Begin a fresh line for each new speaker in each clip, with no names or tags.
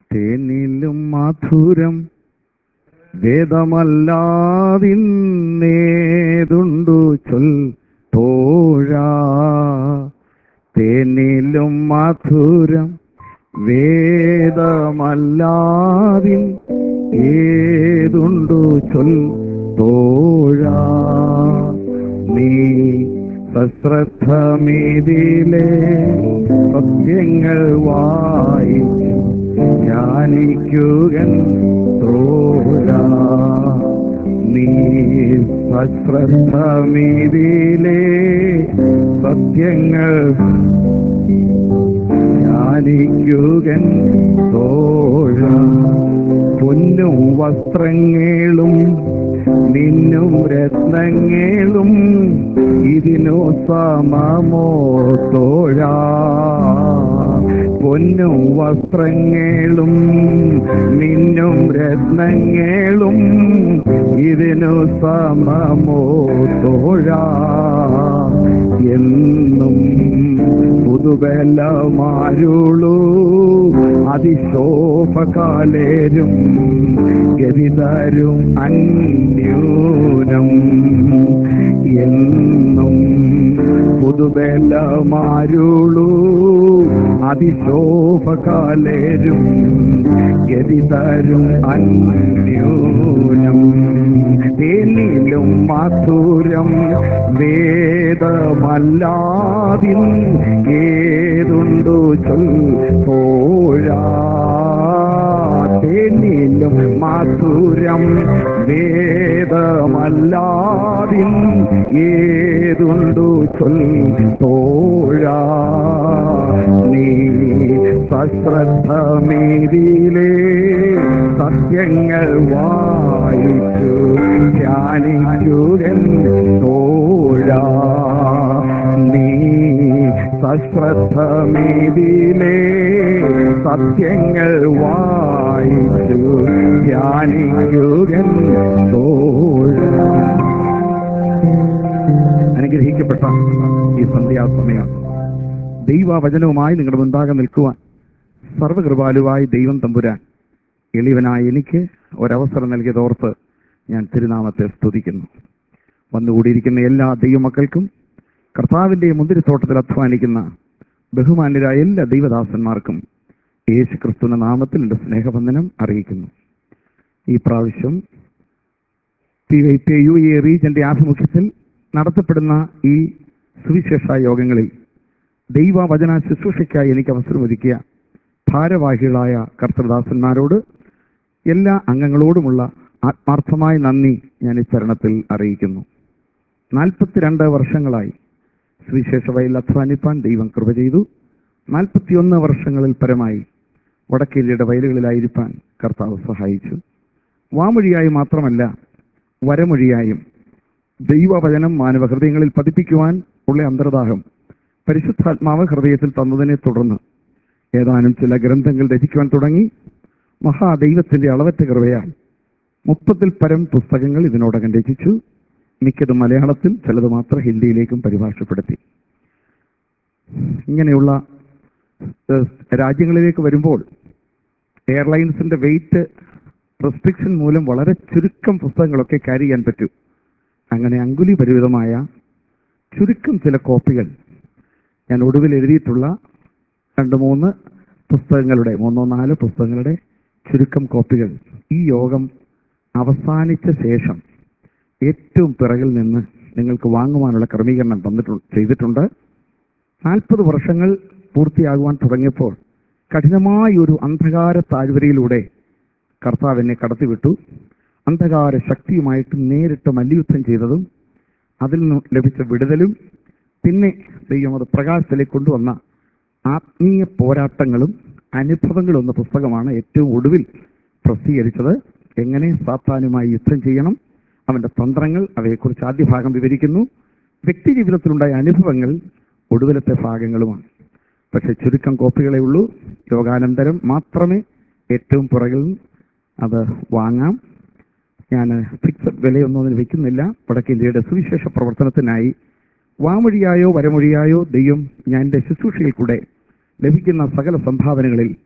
തേനിലും മധുരം വേദമല്ലാതിന്നേതുണ്ടു ചൊൽ തോഴാ തേനിലും മധുരം വേദമല്ലാതിൻ ഏതുണ്ടു ചൊൽ തോഴാ നീ സശ്രദ്ധമീതിയിലെ സത്യങ്ങൾ വായിച്ചു ധ്യാനിക്കുകൻ ത്രോഴാ നീ സശ്രദ്ധമീതിയിലെ സത്യങ്ങൾ ധ്യാനിക്കുകൻ തോഴ പൊന്നും വസ്ത്രങ്ങളും നിന്നും രത്നങ്ങളും ഇതിനു സമമോ തോഴ പൊന്നും വസ്ത്രങ്ങളും നിന്നും രത്നങ്ങളും ഇതിനു സമമോ തോഴ എന്നും പുതുബലമാരുളൂ അതിശോഭകാലേരും ഗതിതരും അന്യൂനം എന്നും പുതുബലമാരുളൂ അതിശോഭകാലേരും ഗതിതരും അന്യൂനം തേനിലും മധുരം വേദമല്ലാതിൻ ഏതുണ്ടു ചൊൽ പോഴാ തേനിലും മധുരം വേദമല്ലാതിൻ ഏതുണ്ടു ചൊൽ തോഴാ നീ സശ്രദ്ധമേതിയിലെ സത്യങ്ങൾ വായിച്ചു ധ്യാനിക്കുകൻ തോഴാ നീ സശ്രദ്ധമേതിയിലെ സത്യങ്ങൾ വായിച്ചു ധ്യാനിക്കുകൻ തോഴാ അനുഗ്രഹിക്കപ്പെട്ട ഈ സന്ധ്യാസമയം ദൈവവചനവുമായി നിങ്ങളുടെ മുൻപാകെ നിൽക്കുവാൻ സർവകൃപാലുവായി ദൈവം തമ്പുരാൻ എളിവനായ എനിക്ക് ഒരവസരം നൽകിയതോർത്ത് ഞാൻ തിരുനാമത്തെ സ്തുതിക്കുന്നു വന്നുകൂടിയിരിക്കുന്ന എല്ലാ ദൈവമക്കൾക്കും കർത്താവിൻ്റെ മുന്തിരിത്തോട്ടത്തിൽ അധ്വാനിക്കുന്ന ബഹുമാന്യരായ എല്ലാ ദൈവദാസന്മാർക്കും യേശു ക്രിസ്തുവിന്റെ നാമത്തിൽ എൻ്റെ സ്നേഹവന്ദനം അറിയിക്കുന്നു ഈ പ്രാവശ്യം P Y P U A റീജന്റെ ആഭിമുഖ്യത്തിൽ നടത്തപ്പെടുന്ന ഈ സുവിശേഷ യോഗങ്ങളിൽ ദൈവവചന ശുശ്രൂഷയ്ക്കായി എനിക്ക് അവസരം ഒരുക്കിയ ഭാരവാഹികളായ കർത്തൃദാസന്മാരോട് എല്ലാ അംഗങ്ങളോടുമുള്ള ആത്മാർത്ഥമായ നന്ദി ഞാൻ ഈ ചരണത്തിൽ അറിയിക്കുന്നു നാൽപ്പത്തിരണ്ട് വർഷങ്ങളായി സുവിശേഷ വയലിൽ അധ്വാനിപ്പാൻ ദൈവം കൃപ ചെയ്തു നാൽപ്പത്തിയൊന്ന് വർഷങ്ങളിൽ പരമായി വടക്കേരിയുടെ വയലുകളിലായിരിക്കാൻ കർത്താവ് സഹായിച്ചു വാമൊഴിയായി മാത്രമല്ല വരമൊഴിയായും ദൈവവചനം മാനവ ഹൃദയങ്ങളിൽ പതിപ്പിക്കുവാൻ ഉള്ള അന്തർദാഹം പരിശുദ്ധാത്മാവ് ഹൃദയത്തിൽ തന്നതിനെ തുടർന്ന് ഏതാനും ചില ഗ്രന്ഥങ്ങൾ രചിക്കുവാൻ തുടങ്ങി മഹാദൈവത്തിന്റെ അളവറ്റ കൃപയാൽ മുപ്പത്തിൽ പരം പുസ്തകങ്ങൾ ഇതിനോടകം രചിച്ചു മിക്കതും മലയാളത്തിൽ ചിലത് മാത്രം ഹിന്ദിയിലേക്കും പരിഭാഷപ്പെടുത്തി ഇങ്ങനെയുള്ള ഏഹ്, രാജ്യങ്ങളിലേക്ക് വരുമ്പോൾ എയർലൈൻസിന്റെ വെയിറ്റ് റെസ്ട്രിക്ഷൻ മൂലം വളരെ ചുരുക്കം പുസ്തകങ്ങളൊക്കെ ക്യാരി ചെയ്യാൻ പറ്റും അങ്ങനെ അങ്കുലി പരിമിതമായ ചുരുക്കം ചില കോപ്പികൾ ഞാൻ ഒടുവിൽ എഴുതിയിട്ടുള്ള രണ്ട് മൂന്ന് പുസ്തകങ്ങളുടെ മൂന്നോ നാലോ പുസ്തകങ്ങളുടെ ചുരുക്കം കോപ്പികൾ ഈ യോഗം അവസാനിച്ച ശേഷം ഏറ്റവും പിറകിൽ നിന്ന് നിങ്ങൾക്ക് വാങ്ങുവാനുള്ള ക്രമീകരണം തന്നിട്ടുണ്ട് ചെയ്തിട്ടുണ്ട് നാൽപ്പത് വർഷങ്ങൾ പൂർത്തിയാകുവാൻ തുടങ്ങിയപ്പോൾ കഠിനമായ ഒരു അന്ധകാര താഴ്വരയിലൂടെ കർത്താവ് എന്നെ കടത്തിവിട്ടു അന്ധകാര ശക്തിയുമായിട്ട് നേരിട്ട് മല്യുദ്ധം ചെയ്തതും അതിൽ നിന്ന് ലഭിച്ച വിടുതലും പിന്നെ ദൈവം അത് പ്രകാശത്തിലേക്ക് കൊണ്ടുവന്ന ആത്മീയ പോരാട്ടങ്ങളും അനുഭവങ്ങളും എന്ന പുസ്തകമാണ് ഏറ്റവും ഒടുവിൽ പ്രസിദ്ധീകരിച്ചത് എങ്ങനെ സാത്താനുമായി യുദ്ധം ചെയ്യണം അവന്റെ തന്ത്രങ്ങൾ അവയെക്കുറിച്ച് ആദ്യ ഭാഗം വിവരിക്കുന്നു വ്യക്തി ജീവിതത്തിലുണ്ടായ അനുഭവങ്ങൾ ഒടുവിലത്തെ ഭാഗങ്ങളുമാണ് പക്ഷെ ചുരുക്കം കോപ്പികളേ ഉള്ളൂ യോഗാനന്തരം മാത്രമേ ഏറ്റവും പുറകിൽ അത് വാങ്ങാം ഞാൻ ഫിക്സഡ് വിലയൊന്നും അതിന് വെക്കുന്നില്ല വടക്കേ ഇന്ത്യയുടെ സുവിശേഷ പ്രവർത്തനത്തിനായി വാമൊഴിയായോ വരമൊഴിയായോ ദൈവം ഞാൻ എൻ്റെ ശുശ്രൂഷയിൽ കൂടെ ലഭിക്കുന്ന സകല സംഭാവനകളിൽ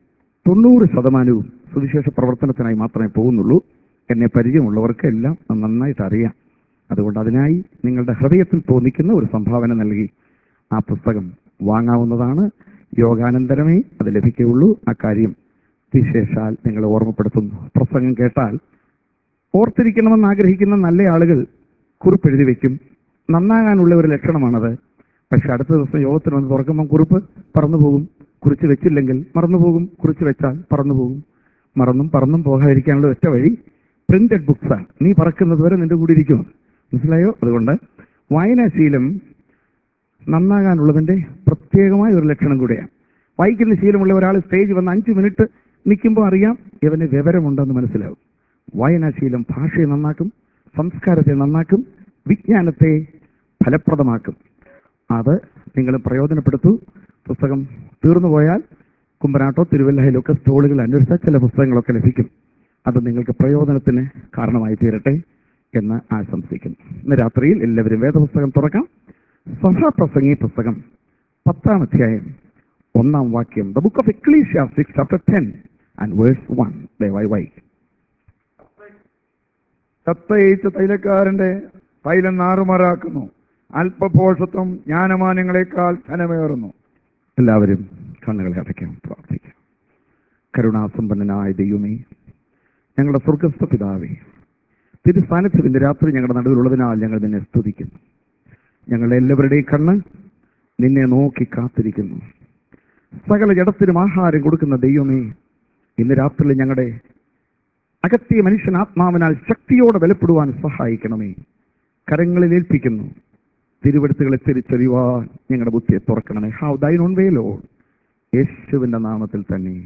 തൊണ്ണൂറ് ശതമാനവും സുവിശേഷ പ്രവർത്തനത്തിനായി മാത്രമേ പോകുന്നുള്ളൂ എന്നെ പരിചയമുള്ളവർക്ക് എല്ലാം നന്നായിട്ട് അറിയാം അതുകൊണ്ട് അതിനായി നിങ്ങളുടെ ഹൃദയത്തിൽ തോന്നിക്കുന്ന ഒരു സംഭാവന നൽകി ആ പുസ്തകം വാങ്ങാവുന്നതാണ് യോഗാനന്തരമേ അത് ലഭിക്കുകയുള്ളൂ ആ കാര്യം വിശേഷാൽ നിങ്ങളെ ഓർമ്മപ്പെടുത്തുന്നു പ്രസംഗം കേട്ടാൽ ഓർത്തിരിക്കണമെന്ന് ആഗ്രഹിക്കുന്ന നല്ല ആളുകൾ കുറിപ്പെഴുതി വെക്കും നന്നാകാനുള്ള ഒരു ലക്ഷണമാണത് പക്ഷെ അടുത്ത ദിവസം യോഗത്തിന് വന്ന് തുറക്കുമ്പോൾ കുറിപ്പ് പറന്നു പോകും കുറിച്ച് വെച്ചില്ലെങ്കിൽ മറന്നു പോകും കുറിച്ച് വെച്ചാൽ പറന്നു പോകും മറന്നും പറന്നും പോകാതിരിക്കാനുള്ള ഒറ്റ വഴി പ്രിന്റഡ് ബുക്സാണ് നീ പറക്കുന്നത് വരെ നിന്റെ കൂടെ ഇരിക്കും മനസ്സിലായോ അതുകൊണ്ട് വായനാശീലം നന്നാകാനുള്ളതിന്റെ പ്രത്യേകമായ ഒരു ലക്ഷണം കൂടെയാണ് വായിക്കുന്ന ശീലമുള്ള ഒരാൾ സ്റ്റേജ് വന്ന് അഞ്ച് മിനിറ്റ് നിൽക്കുമ്പോൾ അറിയാം ഇവന് വിവരമുണ്ടെന്ന് മനസ്സിലാവും വായനാശീലം ഭാഷയെ നന്നാക്കും സംസ്കാരത്തെ നന്നാക്കും വിജ്ഞാനത്തെ ഫലപ്രദമാക്കും അത് നിങ്ങൾ പ്രയോജനപ്പെടുത്തൂ പുസ്തകം തീർന്നു പോയാൽ കുമ്പനാട്ടോ തിരുവല്ലയിലോ ഒക്കെ സ്റ്റോളുകൾ അന്വേഷിച്ചാൽ ചില പുസ്തകങ്ങളൊക്കെ ലഭിക്കും അത് നിങ്ങൾക്ക് പ്രയോജനത്തിന് കാരണമായി തീരട്ടെ എന്ന് ആശംസിക്കുന്നു ഇന്ന് രാത്രിയിൽ എല്ലാവരും വേദപുസ്തകം തുറക്കാം സഭാപ്രസംഗി പുസ്തകം പത്താം അധ്യായം ഒന്നാം വാക്യം the book of Ecclesiastes chapter ten and verse one ദയവായി വായിക്കും
കത്തയച്ച തൈലക്കാരന്റെ തൈലം നാറുമാറാക്കുന്നു അല്പപോഷത്വം ജ്ഞാനമാനങ്ങളെക്കാൾ ധനമേറുന്നു
എല്ലാവരും കണ്ണുകളെ അടയ്ക്കാം പ്രാർത്ഥിക്കാം കരുണാസമ്പന്നനായ ദൈവമേ ഞങ്ങളുടെ സ്വർഗസ്ഥ പിതാവേ തിരുസ്ഥാനത്ത് ഇന്ന് രാത്രി ഞങ്ങളുടെ നടുവിലുള്ളതിനാൽ ഞങ്ങൾ നിന്നെ സ്തുതിക്കുന്നു ഞങ്ങളുടെ എല്ലാവരുടെയും കണ്ണ് നിന്നെ നോക്കി കാത്തിരിക്കുന്നു സകല ജഡത്തിനും ആഹാരം കൊടുക്കുന്ന ദൈവമേ ഇന്ന് രാത്രി ഞങ്ങളുടെ അകത്തിയ മനുഷ്യൻ ആത്മാവിനാൽ ശക്തിയോടെ ബലപ്പെടുവാൻ സഹായിക്കണമേ കരങ്ങളിൽ ഏൽപ്പിക്കുന്നു തിരുവെടുത്തുകളെ തിരിച്ചറിയുവാൻ ഞങ്ങളുടെ ബുദ്ധിയെ തുറക്കണമേ ഹാവ് ദൈൻ ഓൺ വേലോ യേശുവിന്റെ നാമത്തിൽ തന്നെ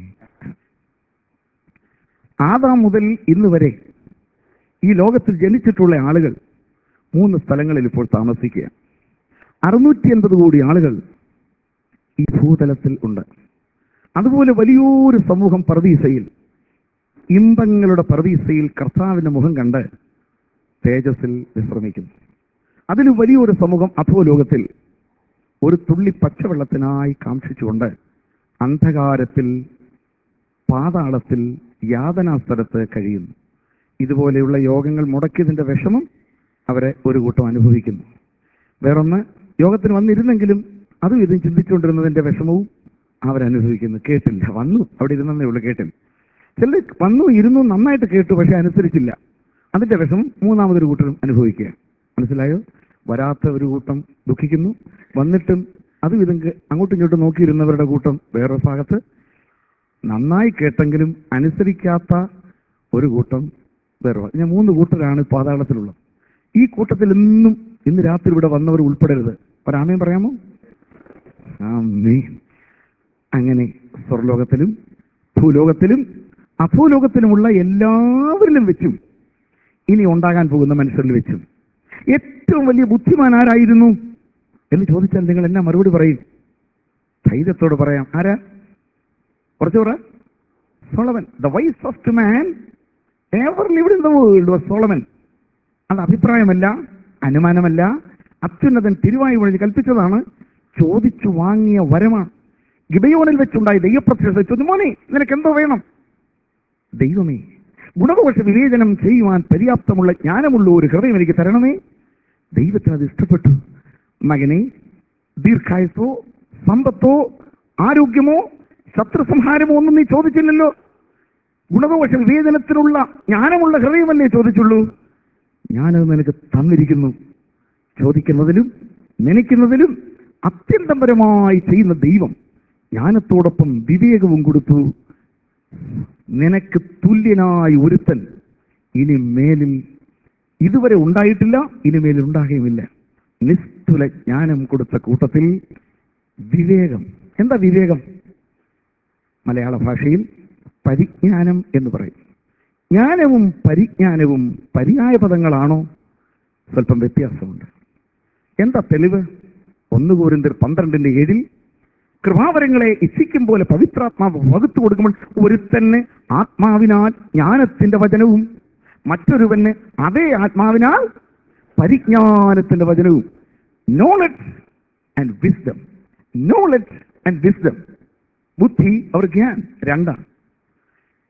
ആദാം മുതൽ ഇന്ന് വരെ ഈ ലോകത്തിൽ ജനിച്ചിട്ടുള്ള ആളുകൾ മൂന്ന് സ്ഥലങ്ങളിൽ ഇപ്പോൾ താമസിക്കുക അറുന്നൂറ്റി എൺപത് കോടി ആളുകൾ ഈ ഭൂതലത്തിൽ ഉണ്ട് അതുപോലെ വലിയൊരു സമൂഹം പർദീസയിൽ ഇമ്പങ്ങളുടെ പർദീസയിൽ കർത്താവിന്റെ മുഖം കണ്ട് തേജസ്സിൽ വിശ്രമിക്കുന്നു അതിലും വലിയൊരു സമൂഹം അധോലോകത്തിൽ ഒരു തുള്ളി പച്ചവെള്ളത്തിനായി കാക്ഷിച്ചുകൊണ്ട് അന്ധകാരത്തിൽ പാതാളത്തിൽ യാതനാസ്ഥലത്ത് കഴിയുന്നു ഇതുപോലെയുള്ള യോഗങ്ങൾ മുടക്കിയതിന്റെ വിഷമം അവരെ ഒരു കൂട്ടം അനുഭവിക്കുന്നു വേറൊന്ന് യോഗത്തിന് വന്നിരുന്നെങ്കിലും അതും ഇതും ചിന്തിച്ചുകൊണ്ടിരുന്നതിന്റെ വിഷമവും അവരനുഭവിക്കുന്നു കേട്ടില്ല വന്നു അവിടെ ഇരുന്നേ ഉള്ളൂ കേട്ടില്ല ചിലർ വന്നു ഇരുന്നു നന്നായിട്ട് കേട്ടു പക്ഷെ അനുസരിച്ചില്ല അതിന്റെ വിഷമം മൂന്നാമതൊരു കൂട്ടരും അനുഭവിക്കുക മനസ്സിലായോ വരാത്ത ഒരു കൂട്ടം ദുഃഖിക്കുന്നു വന്നിട്ടും അതും ഇതും കേ- അങ്ങോട്ടും ഇങ്ങോട്ടും നോക്കിയിരുന്നവരുടെ കൂട്ടം വേറൊരു ഭാഗത്ത് നന്നായി കേട്ടെങ്കിലും അനുസരിക്കാത്ത ഒരു കൂട്ടം വേറെ ഭാഗത്ത്. ഞാൻ മൂന്ന് കൂട്ടരാണ് പാതാളത്തിലുള്ളത് ഈ കൂട്ടത്തിൽ ഇന്നും ഇന്ന് രാത്രി ഇവിടെ വന്നവർ ഉൾപ്പെടരുത് ഒരാമയും പറയാമോ ആമേൻ അങ്ങനെ സ്വർലോകത്തിലും ഭൂലോകത്തിലും അഭൂലോകത്തിലുമുള്ള എല്ലാവരിലും വെച്ചും ഇനി ഉണ്ടാകാൻ പോകുന്ന മനുഷ്യരിൽ വെച്ചും ഏറ്റവും വലിയ ബുദ്ധിമാൻ ആരായിരുന്നു എന്ന് ചോദിച്ചാൽ നിങ്ങൾ എന്നാ മറുപടി പറയും ധൈര്യത്തോട് പറയാം ആരാ കുറച്ചു പറ Solomon the wisest man ever lived in the world was Solomon അത് അഭിപ്രായമല്ല അനുമാനമല്ല അത്യുന്നതൻ തിരുവായി വഴി കൽപ്പിച്ചതാണ് ചോദിച്ചു വാങ്ങിയ വരമാണ് ഗിബയോനിൽ വെച്ചുണ്ടായ ദൈവപ്രത്യക്ഷ ചോദ്യം മോനെ നിനക്ക് എന്തോ വേണം ദൈവമേ ഗുണദോഷ വിവേചനം ചെയ്യുവാൻ പര്യാപ്തമുള്ള ജ്ഞാനമുള്ള ഒരു ഹൃദയം എനിക്ക് തരണമേ ദൈവത്തിന് അത് ഇഷ്ടപ്പെട്ടു മകനെ ദീർഘായുസോ സമ്പത്തോ ആരോഗ്യമോ ശത്രുസംഹാരമോ ഒന്നും നീ ചോദിച്ചില്ലല്ലോ ഗുണദോഷ വിവേചനത്തിനുള്ള ജ്ഞാനമുള്ള ഹൃദയമല്ലേ ചോദിച്ചുള്ളൂ ഞാനത് നിനക്ക് തന്നിരിക്കുന്നു ചോദിക്കുന്നതിലും നനയ്ക്കുന്നതിലും അത്യന്തപരമായി ചെയ്യുന്ന ദൈവം ജ്ഞാനത്തോടൊപ്പം വിവേകവും കൊടുത്തു നിനക്ക് തുല്യനായി ഒരുത്തൻ ഇനി മേലിൽ ഇതുവരെ ഉണ്ടായിട്ടില്ല ഇനി മേലിൽ ഉണ്ടാകുകയുമില്ല നിസ്തുല ജ്ഞാനം കൊടുത്ത കൂട്ടത്തിൽ വിവേകം എന്താ വിവേകം മലയാള ഭാഷയിൽ പരിജ്ഞാനം എന്ന് പറയും ജ്ഞാനവും പരിജ്ഞാനവും പര്യായ പദങ്ങളാണോ സ്വല്പം വ്യത്യാസമുണ്ട് എന്താ തെളിവ് ഒന്ന് കോരിന്തർ പന്ത്രണ്ടിന്റെ ഏഴിൽ കൃപാവരങ്ങളെ ഇച്ഛിക്കും പോലെ പവിത്രാത്മാവ് വകുത്തു കൊടുക്കുമ്പോൾ ഒരുത്തന് ആത്മാവിനാൽ ജ്ഞാനത്തിന്റെ വചനവും മറ്റൊരുവന് അതേ ആത്മാവിനാൽ പരിജ്ഞാനത്തിന്റെ വചനവും knowledge and wisdom knowledge and wisdom ബുദ്ധി അവർ ജ്ഞാൻ രണ്ടാണ്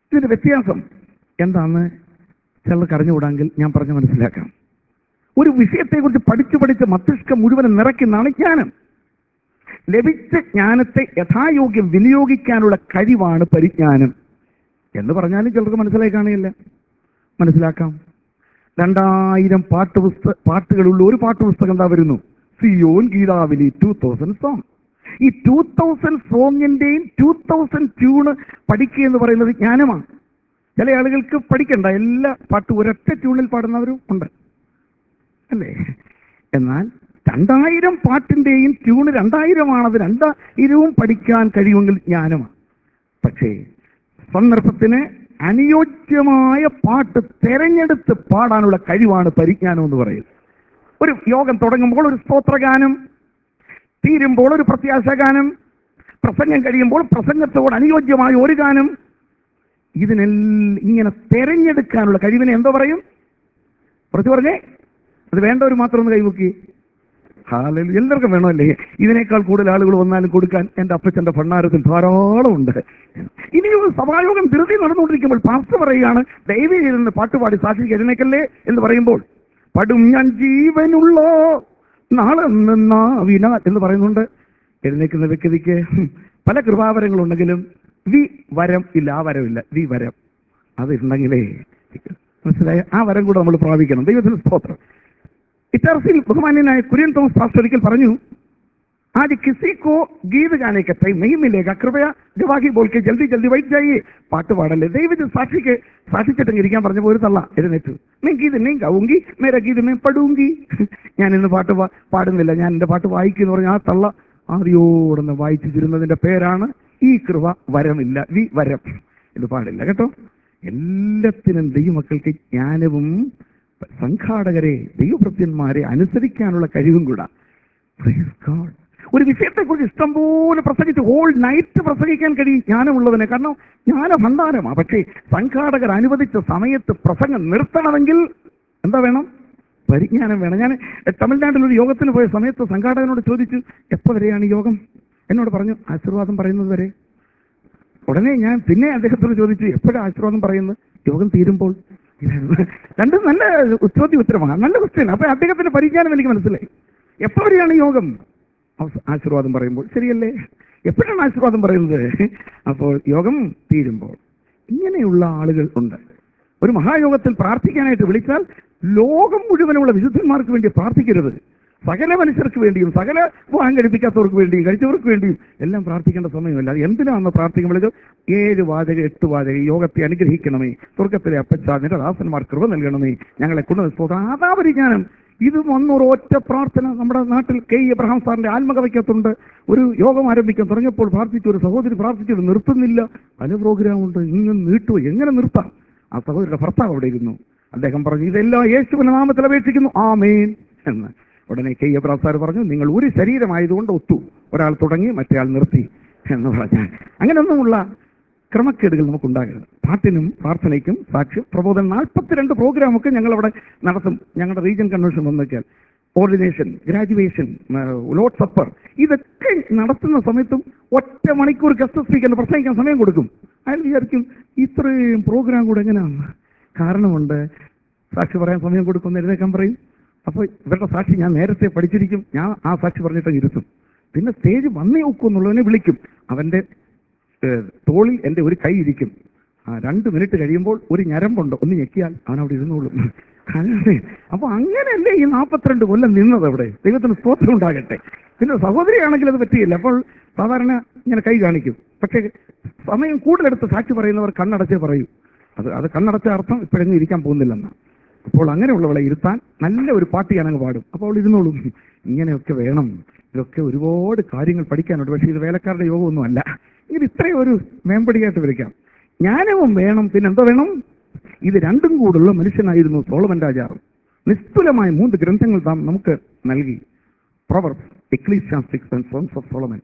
ഇതിന്റെ വ്യത്യാസം എന്താന്ന് ചിലർക്ക് അറിഞ്ഞുകൂടാങ്കിൽ ഞാൻ പറഞ്ഞ് മനസ്സിലാക്കാം ഒരു വിഷയത്തെക്കുറിച്ച് പഠിച്ചു പഠിച്ച് മസ്തിഷ്കം മുഴുവനും നിറയ്ക്കുന്നതാണ് ജ്ഞാനം ലഭിച്ച ജ്ഞാനത്തെ യഥായോഗ്യം വിനിയോഗിക്കാനുള്ള കഴിവാണ് പരിജ്ഞാനം എന്ന് പറഞ്ഞാലും ചിലർക്ക് മനസ്സിലായി കാണില്ല മനസ്സിലാക്കാം രണ്ടായിരം പാട്ട് പുസ്തക പാട്ടുകളുള്ള ഒരു പാട്ട് പുസ്തകം എന്താ വരുന്നു Zion Geethavali two thousand song ഈ ടൂ തൗസൻഡ് സോങ്ങിന്റെയും ടൂ തൗസൻഡ് ട്യൂണ് പഠിക്കുക എന്ന് പറയുന്നത് ജ്ഞാനമാണ് ചില ആളുകൾക്ക് പഠിക്കണ്ട എല്ലാ പാട്ടും ഒരൊറ്റ ട്യൂണിൽ പാടുന്നവരും ഉണ്ട് അല്ലേ എന്നാൽ രണ്ടായിരം പാട്ടിന്റെയും ട്യൂണ് രണ്ടായിരമാണത് രണ്ടായിരവും പഠിക്കാൻ കഴിയുമെങ്കിൽ ജ്ഞാനമാണ് പക്ഷേ സന്ദർഭത്തിന് അനുയോജ്യമായ പാട്ട് തെരഞ്ഞെടുത്ത് പാടാനുള്ള കഴിവാണ് പരിജ്ഞാനം എന്ന് പറയുന്നത് ഒരു യോഗം തുടങ്ങുമ്പോൾ ഒരു സ്തോത്രഗാനം തീരുമ്പോൾ ഒരു പ്രത്യാശാഗാനം പ്രസംഗം കഴിയുമ്പോൾ പ്രസംഗത്തോട് അനുയോജ്യമായ ഒരു ഗാനം ഇതിനെല്ലാം ഇങ്ങനെ തെരഞ്ഞെടുക്കാനുള്ള കഴിവിനെ എന്തോ പറയും കുറച്ച് പറഞ്ഞേ അത് വേണ്ടവർ മാത്രം ഒന്ന് കൈമുക്കി ഹാലൽ എല്ലാവർക്കും വേണമല്ലേ ഇതിനേക്കാൾ കൂടുതൽ ആളുകൾ വന്നാലും കൊടുക്കാൻ എൻ്റെ അപ്പച്ചന്റെ ഭണ്ണാരത്തിൽ ധാരാളം ഉണ്ട് ഇനിയും സഭായോഗം ധൃതി നടന്നുകൊണ്ടിരിക്കുമ്പോൾ പാസ്റ്റർ പറയുകയാണ് ദൈവം ഇരുന്ന് പാട്ടുപാടി സാക്ഷിക്ക് എഴുന്നേക്കല്ലേ എന്ന് പറയുമ്പോൾ പടും ഞാൻ ജീവനുള്ള നാളെ നാവിന എന്ന് പറയുന്നുണ്ട് എഴുന്നേക്കുന്ന വ്യക്തിക്ക് പല കൃപാവരങ്ങളുണ്ടെങ്കിലും വി വരം ഇല്ല ആ വരമില്ല വി വരം അത് ഉണ്ടെങ്കിലേ മനസ്സിലായ ആ വരം കൂടെ നമ്മൾ പ്രാപിക്കണം ദൈവത്തിന് സ്തോത്രം इतरसिल बहुमान्यनाय कुरियन थॉमस पास्टर ഒരിക്കൽ പറഞ്ഞു आज किसी को गीत गाने का टाइम नहीं मिलेगा कृपया ജവാഹി बोल के जल्दी जल्दी बैठ जाइए പാട്ട് പാടല്ലേ ദൈവം സാക്ഷിക്ക് സാക്ഷിച്ചിട്ടെങ്കിൽ ഇരിക്കാൻ പറഞ്ഞപ്പോൾ ഒരു തള്ള എഴുന്നേറ്റു നീ ഗീത് നീ ഗാവുങ്കി മേര ഗീത് മേ പടൂങ്കി ഞാൻ ഇന്ന് പാട്ട് പാ- പാടുന്നില്ല ഞാൻ എൻ്റെ പാട്ട് വായിക്കുന്നു പറഞ്ഞ ആ തള്ള ആദ്യോടൊന്ന് വായിച്ചു തിരുന്നതിന്റെ പേരാണ് ഈ കൃപ വരമില്ല വി വരം ഇത് പാടില്ല കേട്ടോ എല്ലാത്തിനും ദൈവമക്കൾക്ക് ജ്ഞാനവും സംഘാടകരെ ദൈവഭൃത്യന്മാരെ അനുസരിക്കാനുള്ള കഴിവും കൂടാ Praise God. ഒരു വിഷയത്തെക്കുറിച്ച് ഇഷ്ടംപോലെ പ്രസംഗിച്ച് ഹോൾ നൈറ്റ് പ്രസംഗിക്കാൻ കഴിയും ജ്ഞാനമുള്ളവനെ കാരണം ജ്ഞാന ഭണ്ഡാരമാണ് പക്ഷേ സംഘാടകർ അനുവദിച്ച സമയത്ത് പ്രസംഗം നിർത്തണമെങ്കിൽ എന്താ വേണം പരിജ്ഞാനം വേണം ഞാൻ തമിഴ്നാട്ടിൽ ഒരു യോഗത്തിന് പോയ സമയത്ത് സംഘാടകനോട് ചോദിച്ചു എപ്പോൾ വരെയാണ് ഈ യോഗം എന്നോട് പറഞ്ഞു ആശീർവാദം പറയുന്നത് വരെ ഉടനെ ഞാൻ പിന്നെ അദ്ദേഹത്തോട് ചോദിച്ചു എപ്പോഴാണ് ആശീർവാദം പറയുന്നത് യോഗം തീരുമ്പോൾ രണ്ടും നല്ല ചോദ്യ ഉത്തരമാണ് നല്ല ക്വസ്റ്റ്യൻ അപ്പൊ അദ്ദേഹത്തിന്റെ പരിജ്ഞാനം എനിക്ക് മനസ്സിലായി എപ്പോ വരെയാണ് യോഗം അവസ- ആശീർവാദം പറയുമ്പോൾ ശരിയല്ലേ എപ്പോഴാണ് ആശീർവാദം പറയുന്നത് അപ്പോൾ യോഗം തീരുമ്പോൾ ഇങ്ങനെയുള്ള ആളുകൾ ഉണ്ട് ഒരു മഹായോഗത്തിൽ പ്രാർത്ഥിക്കാനായിട്ട് വിളിച്ചാൽ ലോകം മുഴുവനുള്ള വിശുദ്ധന്മാർക്ക് വേണ്ടി പ്രാർത്ഥിക്കരുത് സകല മനുഷ്യർക്ക് വേണ്ടിയും സകല വിവാഹം കഴിപ്പിക്കാത്തവർക്ക് വേണ്ടിയും കഴിച്ചവർക്ക് വേണ്ടിയും എല്ലാം പ്രാർത്ഥിക്കേണ്ട സമയമല്ല അത് എന്തിനാണെന്ന് പ്രാർത്ഥിക്കുമ്പോൾ ഏഴ് വാചക എട്ട് വാചക ഈ യോഗത്തെ അനുഗ്രഹിക്കണമേ സ്വർഗത്തിലെ അപ്പച്ച നിന്റെ ദാസന്മാർ കൃപ നൽകണമേ ഞങ്ങളെ കൊണ്ട് അതാ പരിജ്ഞാനം ഇത് വന്നൊരു ഒറ്റ പ്രാർത്ഥന നമ്മുടെ നാട്ടിൽ കെ ഇ എബ്രഹാം സാറിന്റെ ആത്മകഥയ്ക്കത്തുണ്ട് ഒരു യോഗം ആരംഭിക്കാൻ തുടങ്ങിയപ്പോൾ പ്രാർത്ഥിച്ചു ഒരു സഹോദരി പ്രാർത്ഥിച്ചത് നിർത്തുന്നില്ല പല പ്രോഗ്രാം ഉണ്ട് ഇങ്ങനെ നീട്ടുക എങ്ങനെ നിർത്താം ആ സഹോദരിയുടെ ഭർത്താവ് അവിടെ ഇരുന്നു അദ്ദേഹം പറഞ്ഞു ഇതെല്ലാം യേശുവിന്റെ നാമത്തിൽ അപേക്ഷിക്കുന്നു ആമേൻ എന്ന് ഉടനെ കെ എബ്രഹാം സാർ പറഞ്ഞു നിങ്ങൾ ഒരു ശരീരമായതുകൊണ്ട് ഒത്തു ഒരാൾ തുടങ്ങി മറ്റേ ആൾ നിർത്തി എന്ന് പറഞ്ഞാൽ അങ്ങനെയൊന്നുമുള്ള ക്രമക്കേടുകൾ നമുക്കുണ്ടാകരുത് പാട്ടിനും പ്രാർത്ഥനയ്ക്കും സാക്ഷ്യം പ്രബോധനം നാൽപ്പത്തിരണ്ട് പ്രോഗ്രാമൊക്കെ ഞങ്ങൾ അവിടെ നടത്തും ഞങ്ങളുടെ റീജിയൻ കൺവെൻഷൻ വന്നേക്കാൽ ഓർഡിനേഷൻ ഗ്രാജുവേഷൻ ലോഡ് സപ്പർ ഇതൊക്കെ നടത്തുന്ന സമയത്തും ഒറ്റ മണിക്കൂർ ഗസ്റ്റ് സ്പീക്കറിന് പ്രസംഗിക്കാൻ സമയം കൊടുക്കും അയാൾ വിചാരിക്കും ഇത്രയും പ്രോഗ്രാം കൂടെ എങ്ങനെയാണ് കാരണമുണ്ട് സാക്ഷി പറയാൻ സമയം കൊടുക്കുന്ന എഴുന്നേക്കാൻ പറയും അപ്പോൾ ഇവരുടെ സാക്ഷി ഞാൻ നേരത്തെ പഠിച്ചിരിക്കും ഞാൻ ആ സാക്ഷി പറഞ്ഞിട്ട് ഇരുത്തും പിന്നെ സ്റ്റേജ് വന്നേ ഒക്കൂ എന്നുള്ളവനെ വിളിക്കും അവന്റെ ഏഹ്, തോളിൽ എൻ്റെ ഒരു കൈ ഇരിക്കും ആ രണ്ട് മിനിറ്റ് കഴിയുമ്പോൾ ഒരു ഞരമ്പുണ്ട് ഒന്ന് ഞെക്കിയാൽ അവൻ അവിടെ ഇരുന്നോളും അങ്ങനെ അപ്പൊ അങ്ങനെയല്ലേ ഈ നാൽപ്പത്തിരണ്ട് കൊല്ലം നിന്നത് അവിടെ ദൈവത്തിന് സ്തോത്രം ഉണ്ടാകട്ടെ പിന്നെ സഹോദരിയാണെങ്കിൽ അത് പറ്റിയില്ല അപ്പോൾ സാധാരണ ഇങ്ങനെ കൈ കാണിക്കും പക്ഷേ സമയം കൂടുതലെടുത്ത് സാക്ഷി പറയുന്നവർ കണ്ണടച്ചേ പറയൂ അത് അത് കണ്ണടച്ച അർത്ഥം ഇപ്പോഴെങ്ങും ഇരിക്കാൻ പോകുന്നില്ലെന്ന് അപ്പോൾ അങ്ങനെയുള്ളവളെ ഇരുത്താൻ നല്ല ഒരു പാട്ട് ഞാനങ്ങ് പാടും അപ്പോൾ അവൾ ഇരുന്നോളും ഇങ്ങനെയൊക്കെ വേണം ഇതൊക്കെ ഒരുപാട് കാര്യങ്ങൾ പഠിക്കാനുണ്ട് പക്ഷേ ഇത് വേലക്കാരുടെ യോഗമൊന്നും അല്ല ഇത് ഇത്രയും ഒരു മേമ്പടിയായിട്ട് വിളിക്കാം ജ്ഞാനവും വേണം പിന്നെ എന്താ വേണം ഇത് രണ്ടും കൂടുള്ള മനുഷ്യനായിരുന്നു സോളമൻ രാജാവ് നിസ്തുലമായ മൂന്ന് ഗ്രന്ഥങ്ങൾ താം നമുക്ക് നൽകി പ്രവർ Ecclesiastes and songs of Solomon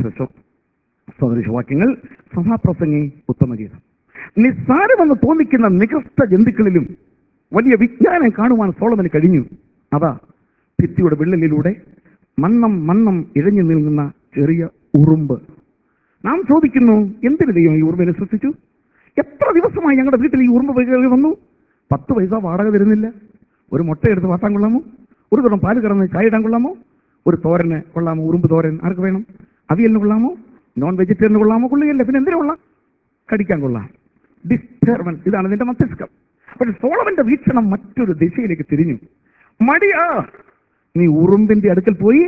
സദൃശവാക്യങ്ങൾ സഭാപ്രസംഗി ഉത്തമഗീതം നിസ്സാരമെന്ന് തോന്നിക്കുന്ന നികൃഷ്ട ജന്തുക്കളിലും വലിയ വിജ്ഞാനം കാണുവാൻ സോളമന് കഴിഞ്ഞു അതാ ഭിത്തിയുടെ വിള്ളലിലൂടെ മന്നം മന്നം ഇഴഞ്ഞു നിൽക്കുന്ന ചെറിയ ഉറുമ്പ് നാം ചോദിക്കുന്നു എന്തിനു ദൈവം ഈ ഉറുമ്പിനെ സൃഷ്ടിച്ചു എത്ര ദിവസമായി ഞങ്ങളുടെ വീട്ടിൽ ഈ ഉറുമ്പ് കയറി വന്നു പത്ത് പൈസ വാടക തരുന്നില്ല ഒരു മുട്ട എടുത്ത് വാട്ടാൻ കൊള്ളാമോ ഒരു തുടം പാല് കറന്ന് ചായ ഇടാൻ കൊള്ളാമോ ഒരു തോരന് കൊള്ളാമോ ഉറുമ്പ് തോരൻ ആർക്ക് വേണം അവിയലിന് കൊള്ളാമോ നോൺ വെജിറ്റേറിയന് കൊള്ളാമോ കൊള്ളുകയല്ല പിന്നെ എന്തിനു കൊള്ളാം കടിക്കാൻ കൊള്ളാം ഡിസ്റ്റർബൻസ് ഇതാണ് നിന്റെ മസ്തിഷ്കം പക്ഷെ സോളവന്റെ വീക്ഷണം മറ്റൊരു ദിശയിലേക്ക് തിരിഞ്ഞു മടിയാ നീ ഉറുമ്പിന്റെ അടുക്കൽ പോയി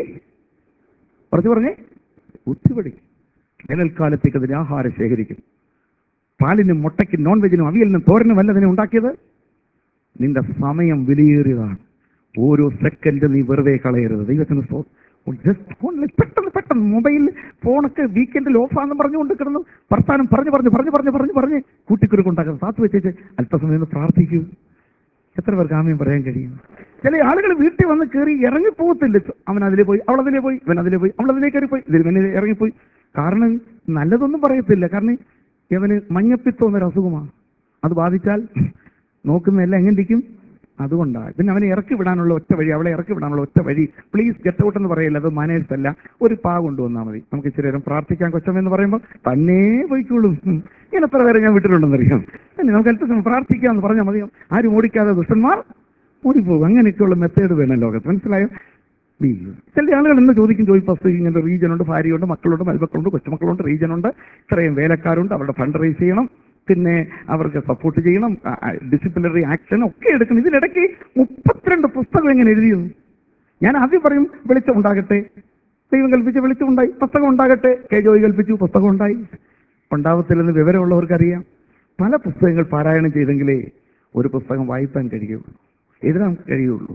പറഞ്ഞു പറഞ്ഞേ ഉച്ചപടി വേനൽക്കാലത്തേക്ക് അതിന് ആഹാരം ശേഖരിക്കും പാലിനും മുട്ടയ്ക്കും നോൺ വെജിനും അവിയലിനും തോരനും വല്ലതിനെ ഉണ്ടാക്കിയത് നിന്റെ സമയം വിലയേറിയതാണ് ഓരോ സെക്കൻഡ് നീ വെറുതെ കളയരുത് ദൈവത്തിന് സ്തോ- ജസ്റ്റ് ഫോണിൽ പെട്ടെന്ന് പെട്ടെന്ന് മൊബൈൽ ഫോണൊക്കെ വീക്കെൻഡിൽ ഓഫാന്ന് പറഞ്ഞുകൊണ്ട് കിടന്നു വർത്താനം പറഞ്ഞു പറഞ്ഞു പറഞ്ഞു പറഞ്ഞു പറഞ്ഞു പറഞ്ഞ് കൂട്ടിക്കുരുക്കുണ്ടാക്കുന്നത് താത്തു വെച്ചേച്ച് അല്പസമയം ഒന്ന് പ്രാർത്ഥിക്കൂ എത്ര പേർക്ക് ആമയും പറയാൻ കഴിയും ചില ആളുകൾ വീട്ടിൽ വന്ന് കയറി ഇറങ്ങിപ്പോകത്തില്ല അവൻ അതിലേ പോയി അവൾ അതിലേ പോയി ഇവൻ അതിലേ പോയി അവൾ അതിലേ കയറി പോയി ഇതിൽ ഇവന് ഇറങ്ങിപ്പോയി കാരണം നല്ലതൊന്നും പറയത്തില്ല കാരണം ഇവന് മഞ്ഞപ്പിത്തം എന്നൊരു അസുഖമാണ് അത് ബാധിച്ചാൽ നോക്കുന്നതെല്ലാം എങ്ങനെ ഇരിക്കും അതുകൊണ്ടാണ് പിന്നെ അവനെ ഇറക്കി വിടാനുള്ള ഒറ്റ വഴി അവളെ ഇറക്കി വിടാനുള്ള ഒറ്റ വഴി പ്ലീസ് ഗെറ്റ് ഔട്ട് എന്ന് പറയില്ല അത് മാനേഴ്സ് അല്ല ഒരു പാ കൊണ്ടുവന്നാൽ മതി നമുക്ക് ഇച്ചിരി നേരം പ്രാർത്ഥിക്കാൻ കൊച്ചമെന്ന് പറയുമ്പോൾ തന്നെ പോയിക്കോളും ഉം. ഇങ്ങനെ എത്ര പേരെ ഞാൻ വിട്ടിട്ടുണ്ടെന്നറിയാം അല്ലേ നമുക്ക് അല്പം പ്രാർത്ഥിക്കാമെന്ന് പറഞ്ഞാൽ മതി ആരും ഓടിക്കാതെ ദുഷ്ടന്മാർ ഓടിപ്പോകും അങ്ങനെയൊക്കെയുള്ള മെത്തേഡ് വേണം ലോകത്ത് മനസ്സിലായോ ഈ ചില ആളുകൾ ഇന്ന് ചോദിക്കും ജോയി പസ് ഇങ്ങനെ റീജനുണ്ട് ഭാര്യയുണ്ട് മക്കളുണ്ട് മരുമക്കളുണ്ട് കൊച്ചുമക്കളുണ്ട് റീജനുണ്ട് ഇത്രയും വേലക്കാരുണ്ട് അവരുടെ ഫണ്ട് റേസ് ചെയ്യണം പിന്നെ അവർക്ക് സപ്പോർട്ട് ചെയ്യണം ഡിസിപ്ലിനറി ആക്ഷൻ ഒക്കെ എടുക്കണം ഇതിനിടയ്ക്ക് മുപ്പത്തിരണ്ട് പുസ്തകം എങ്ങനെ എഴുതിയോ ഞാൻ ആദ്യം പറയും വെളിച്ചം ഉണ്ടാകട്ടെ ദൈവം കൽപ്പിച്ച് വെളിച്ചം ഉണ്ടായി പുസ്തകം ഉണ്ടാകട്ടെ കെ ജോയി കൽപ്പിച്ചു പുസ്തകം ഉണ്ടായി ഉണ്ടാവത്തില്ലെന്ന് വിവരമുള്ളവർക്കറിയാം പല പുസ്തകങ്ങൾ പാരായണം ചെയ്തെങ്കിലേ ഒരു പുസ്തകം വായിക്കാൻ കഴിയുള്ളൂ എഴുതാൻ കഴിയുള്ളൂ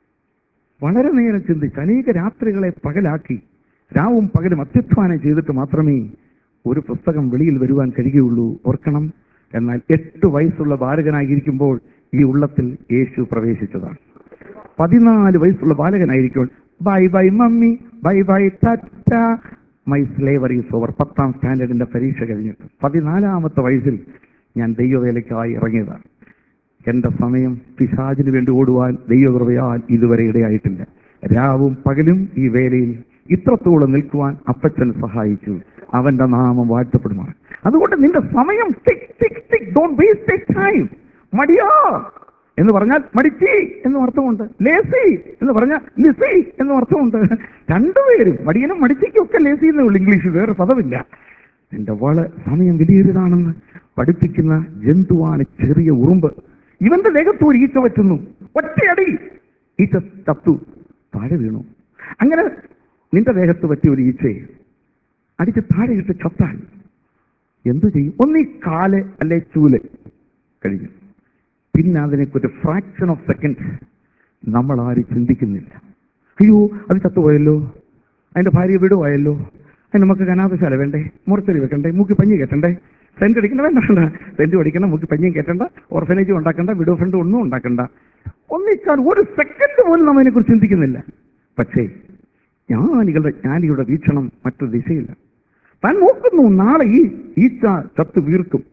വളരെ നേരം ചിന്തിച്ച് അനേക രാത്രികളെ പകലാക്കി രാവും പകലും അത്യുത്ഥാനം ചെയ്തിട്ട് മാത്രമേ ഒരു പുസ്തകം വെളിയിൽ വരുവാൻ കഴിയുകയുള്ളൂ ഓർക്കണം എന്നാൽ എട്ട് വയസ്സുള്ള ബാലകനായിരിക്കുമ്പോൾ ഈ ഉള്ളത്തിൽ യേശു പ്രവേശിച്ചതാണ് പതിനാല് വയസ്സുള്ള ബാലകനായിരിക്കുമ്പോൾ bye bye mummy bye bye tata my slavery is over പത്താം സ്റ്റാൻഡേർഡിന്റെ പരീക്ഷ കഴിഞ്ഞിട്ട് പതിനാലാമത്തെ വയസ്സിൽ ഞാൻ ദൈവവേലയ്ക്കായി ഇറങ്ങിയതാണ് എന്റെ സമയം പിശാചിന് വേണ്ടി ഓടുവാൻ ദൈവകൃപയാൽ ഇതുവരെ ഇടയായിട്ടില്ല രാവും പകലും ഈ വേലയിൽ ഇത്രത്തോളം നിൽക്കുവാൻ അപ്പച്ചൻ സഹായിച്ചു അവന്റെ നാമം വാഴ്ത്തപ്പെടുമാണ് അതുകൊണ്ട് നിന്റെ സമയം tick tick tick don't waste time മടിയാ എന്ന് പറഞ്ഞാൽ മടിച്ചി എന്നും അർത്ഥമുണ്ട് ലേസി എന്ന് പറഞ്ഞാൽ ലിസി എന്നും അർത്ഥമുണ്ട് രണ്ടുപേരും മടിയനും മടിച്ചിക്കും ഒക്കെ ലേസി എന്നേ ഉള്ളൂ ഇംഗ്ലീഷിൽ വേറെ പദമില്ല നിന്റെ വള സമയം വലിയൊരിതാണെന്ന് പഠിപ്പിക്കുന്ന ജന്തുവാണ് ചെറിയ ഉറുമ്പ് ഇവന്റെ ദേഹത്ത് ഒരു ഈച്ച പറ്റുന്നു ഒറ്റയടി ഈച്ച ചത്തു താഴെ വീണു അങ്ങനെ നിന്റെ ദേഹത്ത് പറ്റിയ ഒരു ഈച്ചയെ അടിച്ച് താഴെ ഇട്ട് ചത്താൽ എന്തു ചെയ്യും ഒന്നീ കാല് അല്ലെ ചൂല് കഴിഞ്ഞു പിന്നെ അതിനെക്കുറിച്ച് ഫ്രാക്ഷൻ ഓഫ് സെക്കൻഡ് നമ്മൾ ആരും ചിന്തിക്കുന്നില്ല അയ്യോ അത് ചത്തുപോയല്ലോ അതിന്റെ ഭാര്യ വിടുവായല്ലോ അതിന് നമുക്ക് അനാഥശാല വേണ്ടേ മുറച്ചെടി വെക്കണ്ടേ മൂക്കി പഞ്ഞി കെട്ടണ്ടേ സെന്റ് അടിക്കണ്ട വേണ്ട വേണ്ട സെന്റ് അടിക്കണം മൂക്കി പഞ്ഞിയും കെട്ടണ്ട ഓർഫനേജും ഉണ്ടാക്കണ്ട വിഡോ ഫണ്ട് ഒന്നും ഉണ്ടാക്കണ്ട ഒന്നിച്ചാൽ ഒരു സെക്കൻഡ് പോലും നമ്മൾ അതിനെക്കുറിച്ച് ചിന്തിക്കുന്നില്ല പക്ഷേ ജ്ഞാനികളുടെ ജ്ഞാനിയുടെ വീക്ഷണം മറ്റൊരു ദിശയില്ല താൻ നോക്കുന്നു നാളെ ഈ ഈച്ച ചത്ത് വീർക്കും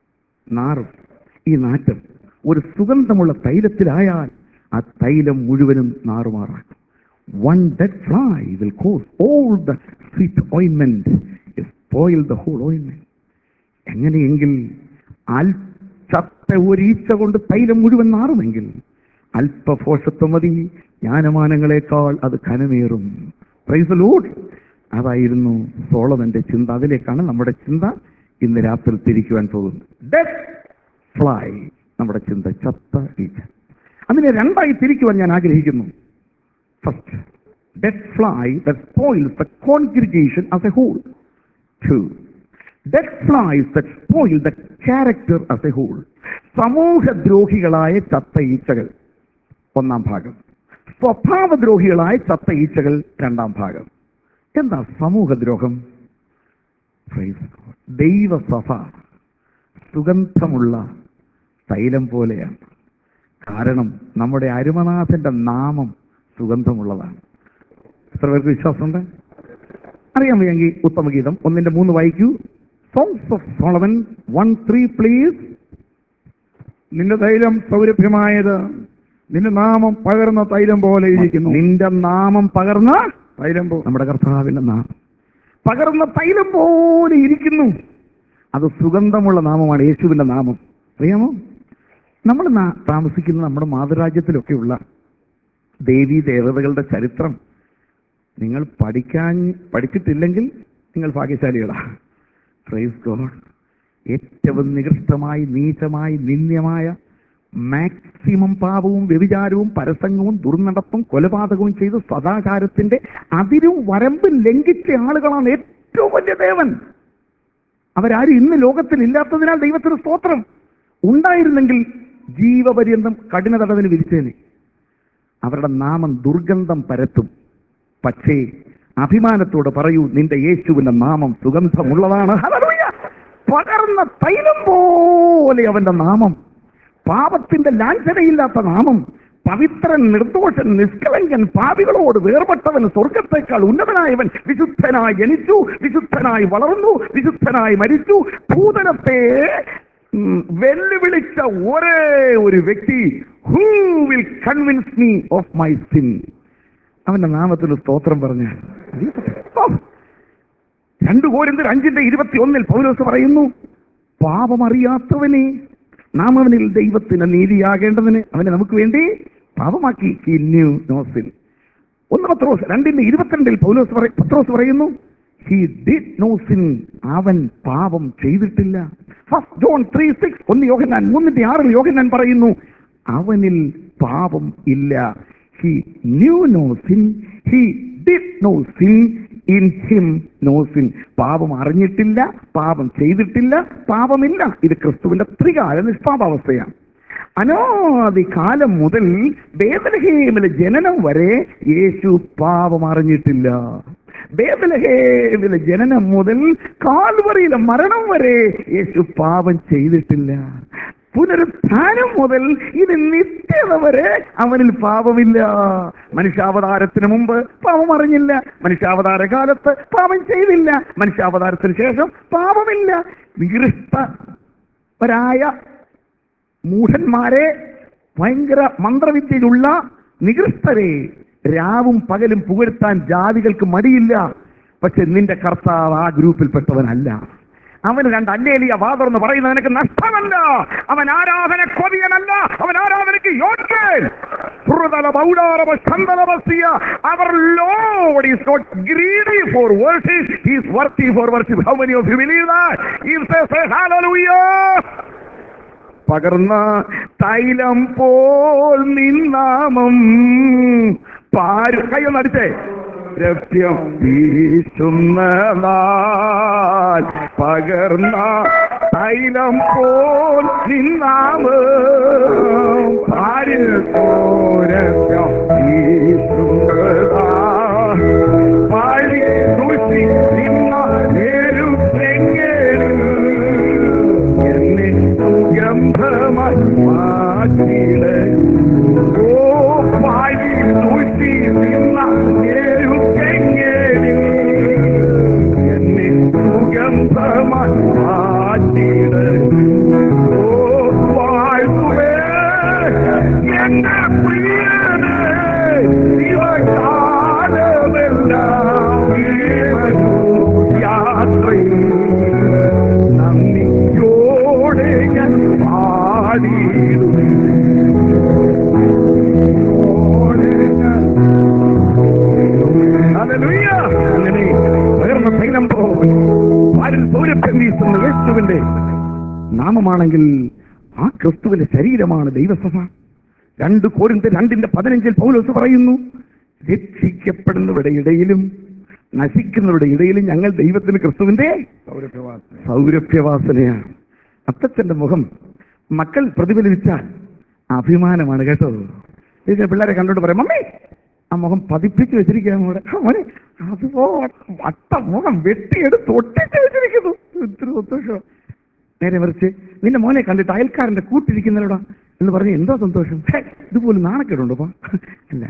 നാറും ഈ നാറ്റം ഒരു സുഗന്ധമുള്ള തൈലത്തിലായാൽ ആ തൈലം മുഴുവനും നാറുമാറാക്കും one dead fly will cause all the sweet ഓയിൻമെന്റ് spoil the whole ഓയിൻമെന്റ് എങ്ങനെയെങ്കിൽ അൽ ചത്ത ഒരീച്ച കൊണ്ട് തൈലം മുഴുവൻ നാറുമെങ്കിൽ അല്പഭോഷത്വം മതി ജ്ഞാനമാനങ്ങളെക്കാൾ അത് കനമേറും പ്രൈസ് ലോഡ് അതായിരുന്നു സോളമന്റെ ചിന്ത അതിലേക്കാണ് നമ്മുടെ ചിന്ത ഇന്ന് രാത്രി തിരിക്കുവാൻ പോകുന്നത് ഡെഡ് ഫ്ലൈ നമ്മുടെ ചിന്ത ചത്ത ഈച്ച അതിനെ രണ്ടായി തിരിക്കുവാൻ ഞാൻ ആഗ്രഹിക്കുന്നു first dead fly the spoils the congregation as a whole two dead flies the spoil the character as a whole സമൂഹദ്രോഹികളായ ചത്ത ഈച്ചകൾ ഒന്നാം ഭാഗം സ്വഭാവദ്രോഹികളായ ചത്ത ഈച്ചകൾ രണ്ടാം ഭാഗം എന്താ സമൂഹദ്രോഹം Praise God. ദൈവസഭ സുഗന്ധമുള്ള തൈലം പോലെയാണ് കാരണം നമ്മുടെ അരുമനാഥന്റെ നാമം സുഗന്ധമുള്ളതാണ് എത്ര പേർക്ക് വിശ്വാസമുണ്ട് അറിയാൻ വയ്യെങ്കിൽ ഉത്തമഗീതം ഒന്നിന്റെ മൂന്ന് വായിക്കൂ songs of Solomon one three please
നിന്റെ തൈലം സൗരഭ്യമായത് നിന്റെ നാമം പകർന്ന തൈലം പോലെ ഇരിക്കുന്നു
നിന്റെ നാമം പകർന്ന
തൈലം പോ
നമ്മുടെ കർത്താവിന്റെ നാമം പകർന്ന തൈലം പോലെ ഇരിക്കുന്നു അത് സുഗന്ധമുള്ള നാമമാണ് യേശുവിന്റെ നാമം അറിയാമോ നമ്മൾ നാ- താമസിക്കുന്ന നമ്മുടെ മാതൃരാജ്യത്തിലൊക്കെയുള്ള ദേവീ ദേവതകളുടെ ചരിത്രം നിങ്ങൾ പഠിക്കാൻ പഠിച്ചിട്ടില്ലെങ്കിൽ നിങ്ങൾ ഭാഗ്യശാലികളാ പ്രൈസ് ഗോഡ് ഏറ്റവും നികൃഷ്ടമായി നീചമായി നിന്ദ്യമായ മാക്സിമം പാപവും വ്യഭിചാരവും പരസംഗവും ദുർനടപ്പും കൊലപാതകവും ചെയ്ത് സദാചാരത്തിന്റെ അതിരും വരമ്പ് ലംഘിച്ച ആളുകളാണ് ഏറ്റവും വലിയ ദേവൻ അവരാരും ഇന്ന് ലോകത്തിൽ ഇല്ലാത്തതിനാൽ ദൈവത്തിന് സ്തോത്രം ഉണ്ടായിരുന്നെങ്കിൽ ജീവപര്യന്തം കഠിന തടവിന് വിരിച്ചേനെ അവരുടെ നാമം ദുർഗന്ധം പരത്തും പക്ഷേ അഭിമാനത്തോടെ പറയൂ നിന്റെ യേശുവിന്റെ നാമം സുഗന്ധമുള്ളതാണ് ഹല്ലേലൂയ. പകർന്ന തൈലം പോലെ അവന്റെ നാമം പാപത്തിന്റെ ലാഞ്ചനയില്ലാത്ത നാമം പവിത്രൻ നിർദോഷൻ നിഷ്കളങ്കൻ പാപികളോട് വേർപെട്ടവൻ സ്വർഗത്തേക്കാൾ ഉന്നതനായവൻ വിശുദ്ധനായി ജനിച്ചു വിശുദ്ധനായി വളർന്നു വിശുദ്ധനായി മരിച്ചു ഭൂതനത്തെ ഉം, വെല്ലുവിളിച്ച ഒരേ ഒരു വ്യക്തി who will convince me of my sin അവന്റെ നാമത്തിന് സ്തോത്രം പറഞ്ഞ രണ്ടു കോരിന്തർ അഞ്ചിന്റെ ഇരുപത്തി ഒന്നിൽ പൗലോസ് പറയുന്നു പാപമറിയാത്തവനെ നാം അവനിൽ ദൈവത്തിന് നീതിയാകേണ്ടതിന് അവനെ നമുക്ക് വേണ്ടി പാപമാക്കി he knew no sin. ഒന്ന് പത്രോസ് രണ്ടിന്റെ ഇരുപത്തിരണ്ടിൽ പൗലോസ് പറ- പത്രോസ് പറയുന്നു ഹി ഡിഡ് നോ സിൻ അവൻ പാപം ചെയ്തിട്ടില്ല ഫസ്റ്റ് ജോൺ ത്രീ സിക്സ് ഒന്ന് യോഹന്നാൻ മൂന്നിന്റെ ആറിൽ യോഹന്നാൻ പറയുന്നു അവനിൽ പാപം ഇല്ല he knew no sin he did no sin in him no sin പാപം അറിഞ്ഞിട്ടില്ല പാപം ചെയ്തിട്ടില്ല പാപമില്ല ഇത് ക്രിസ്തുവിന്റെ ത്രികാല നിഷ്പാപാവസ്ഥയാണ് അനാദി കാലം മുതൽ ബേദലഹേമിലെ ജനനം വരെ യേശു പാപം അറിഞ്ഞിട്ടില്ല ബേദലഹേമിലെ ജനനം മുതൽ കാൽവറിയിലെ മരണം വരെ യേശു പാപം ചെയ്തിട്ടില്ല പുനരുത്ഥാനം മുതൽ ഇത് നിത്യത വരെ അവനിൽ പാപമില്ല മനുഷ്യാവതാരത്തിന് മുമ്പ് പാപം അറിഞ്ഞില്ല മനുഷ്യാവതാര കാലത്ത് പാപം ചെയ്തില്ല മനുഷ്യാവതാരത്തിന് ശേഷം പാപമില്ല നികൃഷ്ടവരായ മൂഢന്മാരെ ഭയങ്കര മന്ത്രവിദ്യയിലുള്ള നികൃഷ്ടരെ രാവും പകലും പുകഴ്ത്താൻ ജാതികൾക്ക് മടിയില്ല പക്ഷെ നിന്റെ കർത്താവ് ആ ഗ്രൂപ്പിൽപ്പെട്ടവനല്ല അവന് രണ്ട് അല്ലേലിയ വാതർന്ന് പറയുന്നത് നിനക്ക് നഷ്ടമല്ല അവൻ ആരാധന കൊതിയനല്ല അവൻ ആരാധനയ്ക്ക് യോഗ്യൻ ഹൃദല ബൗഡാരവ ശന്തലവസ്യ അവർ Lord is not greedy for worship is worthy for worship how many of you believe that if say say hallelujah പകർന്ന തൈലം പോൽ നിന്നാമം പാരു കൈയൊന്നടിച്ചേ രഹസ്യം വീശുന്നതാൽ പകർന്ന തൈലം പോൽ നിന്നാമം പാരിൽ പോരസ്യം വീശുന്നതാ പാഴി സൂക്ഷി നിന്ന നേരുത്തെങ്ങേലും എന്നെ ഗന്ധമായി മാറ്റിയിട് ഓ പാഴി സൂക്ഷി നിന്ന നേരുത്തെങ്ങേലും എന്നെ സുഗന്ധമായി മാറ്റിയിട് ഓ വാഴ്ത്തുവേ എന്റെ പ്രിയനെ യാത്രയിൽ നന്ദിയോടെ ഞാൻ പാടിയിടും ഹല്ലേലൂയ. അങ്ങനെ ഉയർന്ന തൈലം പോലെ വാരിൽ പൗരത്വം വീശുന്ന യേശുവിന്റെ നാമമാണെങ്കിൽ ആ ക്രിസ്തുവിന്റെ ശരീരമാണ് ദൈവസഭ രണ്ട് കോരിന്ത് രണ്ടിന്റെ പതിനഞ്ചിൽ പൗലോസ് പറയുന്നു രക്ഷിക്കപ്പെടുന്നവരുടെ ഇടയിലും നശിക്കുന്നവരുടെ ഇടയിലും ഞങ്ങൾ ദൈവത്തിന് ക്രിസ്തുവിന്റെ സൗരഭ്യവാസനയാണ് അത്തച്ഛന്റെ മുഖം മക്കൾ പ്രതിഫലിച്ചാൽ അഭിമാനമാണ് കേട്ടോ ഇത് പിള്ളേരെ കണ്ടോണ്ട് പറയാം മമ്മി ആ മുഖം പതിപ്പിച്ച് വെച്ചിരിക്കുകയാണ് മോടെ മോനെ അതുപോലെ വട്ട മുഖം വെട്ടിയെടുത്ത് ഒട്ടിച്ച് വെച്ചിരിക്കുന്നു ഇത്തിരി സന്തോഷം നേരെ മറിച്ച് നിന്റെ മോനെ കണ്ടിട്ട് അയൽക്കാരന്റെ കൂട്ടിരിക്കുന്നവരോടാ എന്ന് പറഞ്ഞ് എന്തോ സന്തോഷം ഹേ, ഇതുപോലെ നാണക്കേടുണ്ടോ അപ്പൊ അല്ല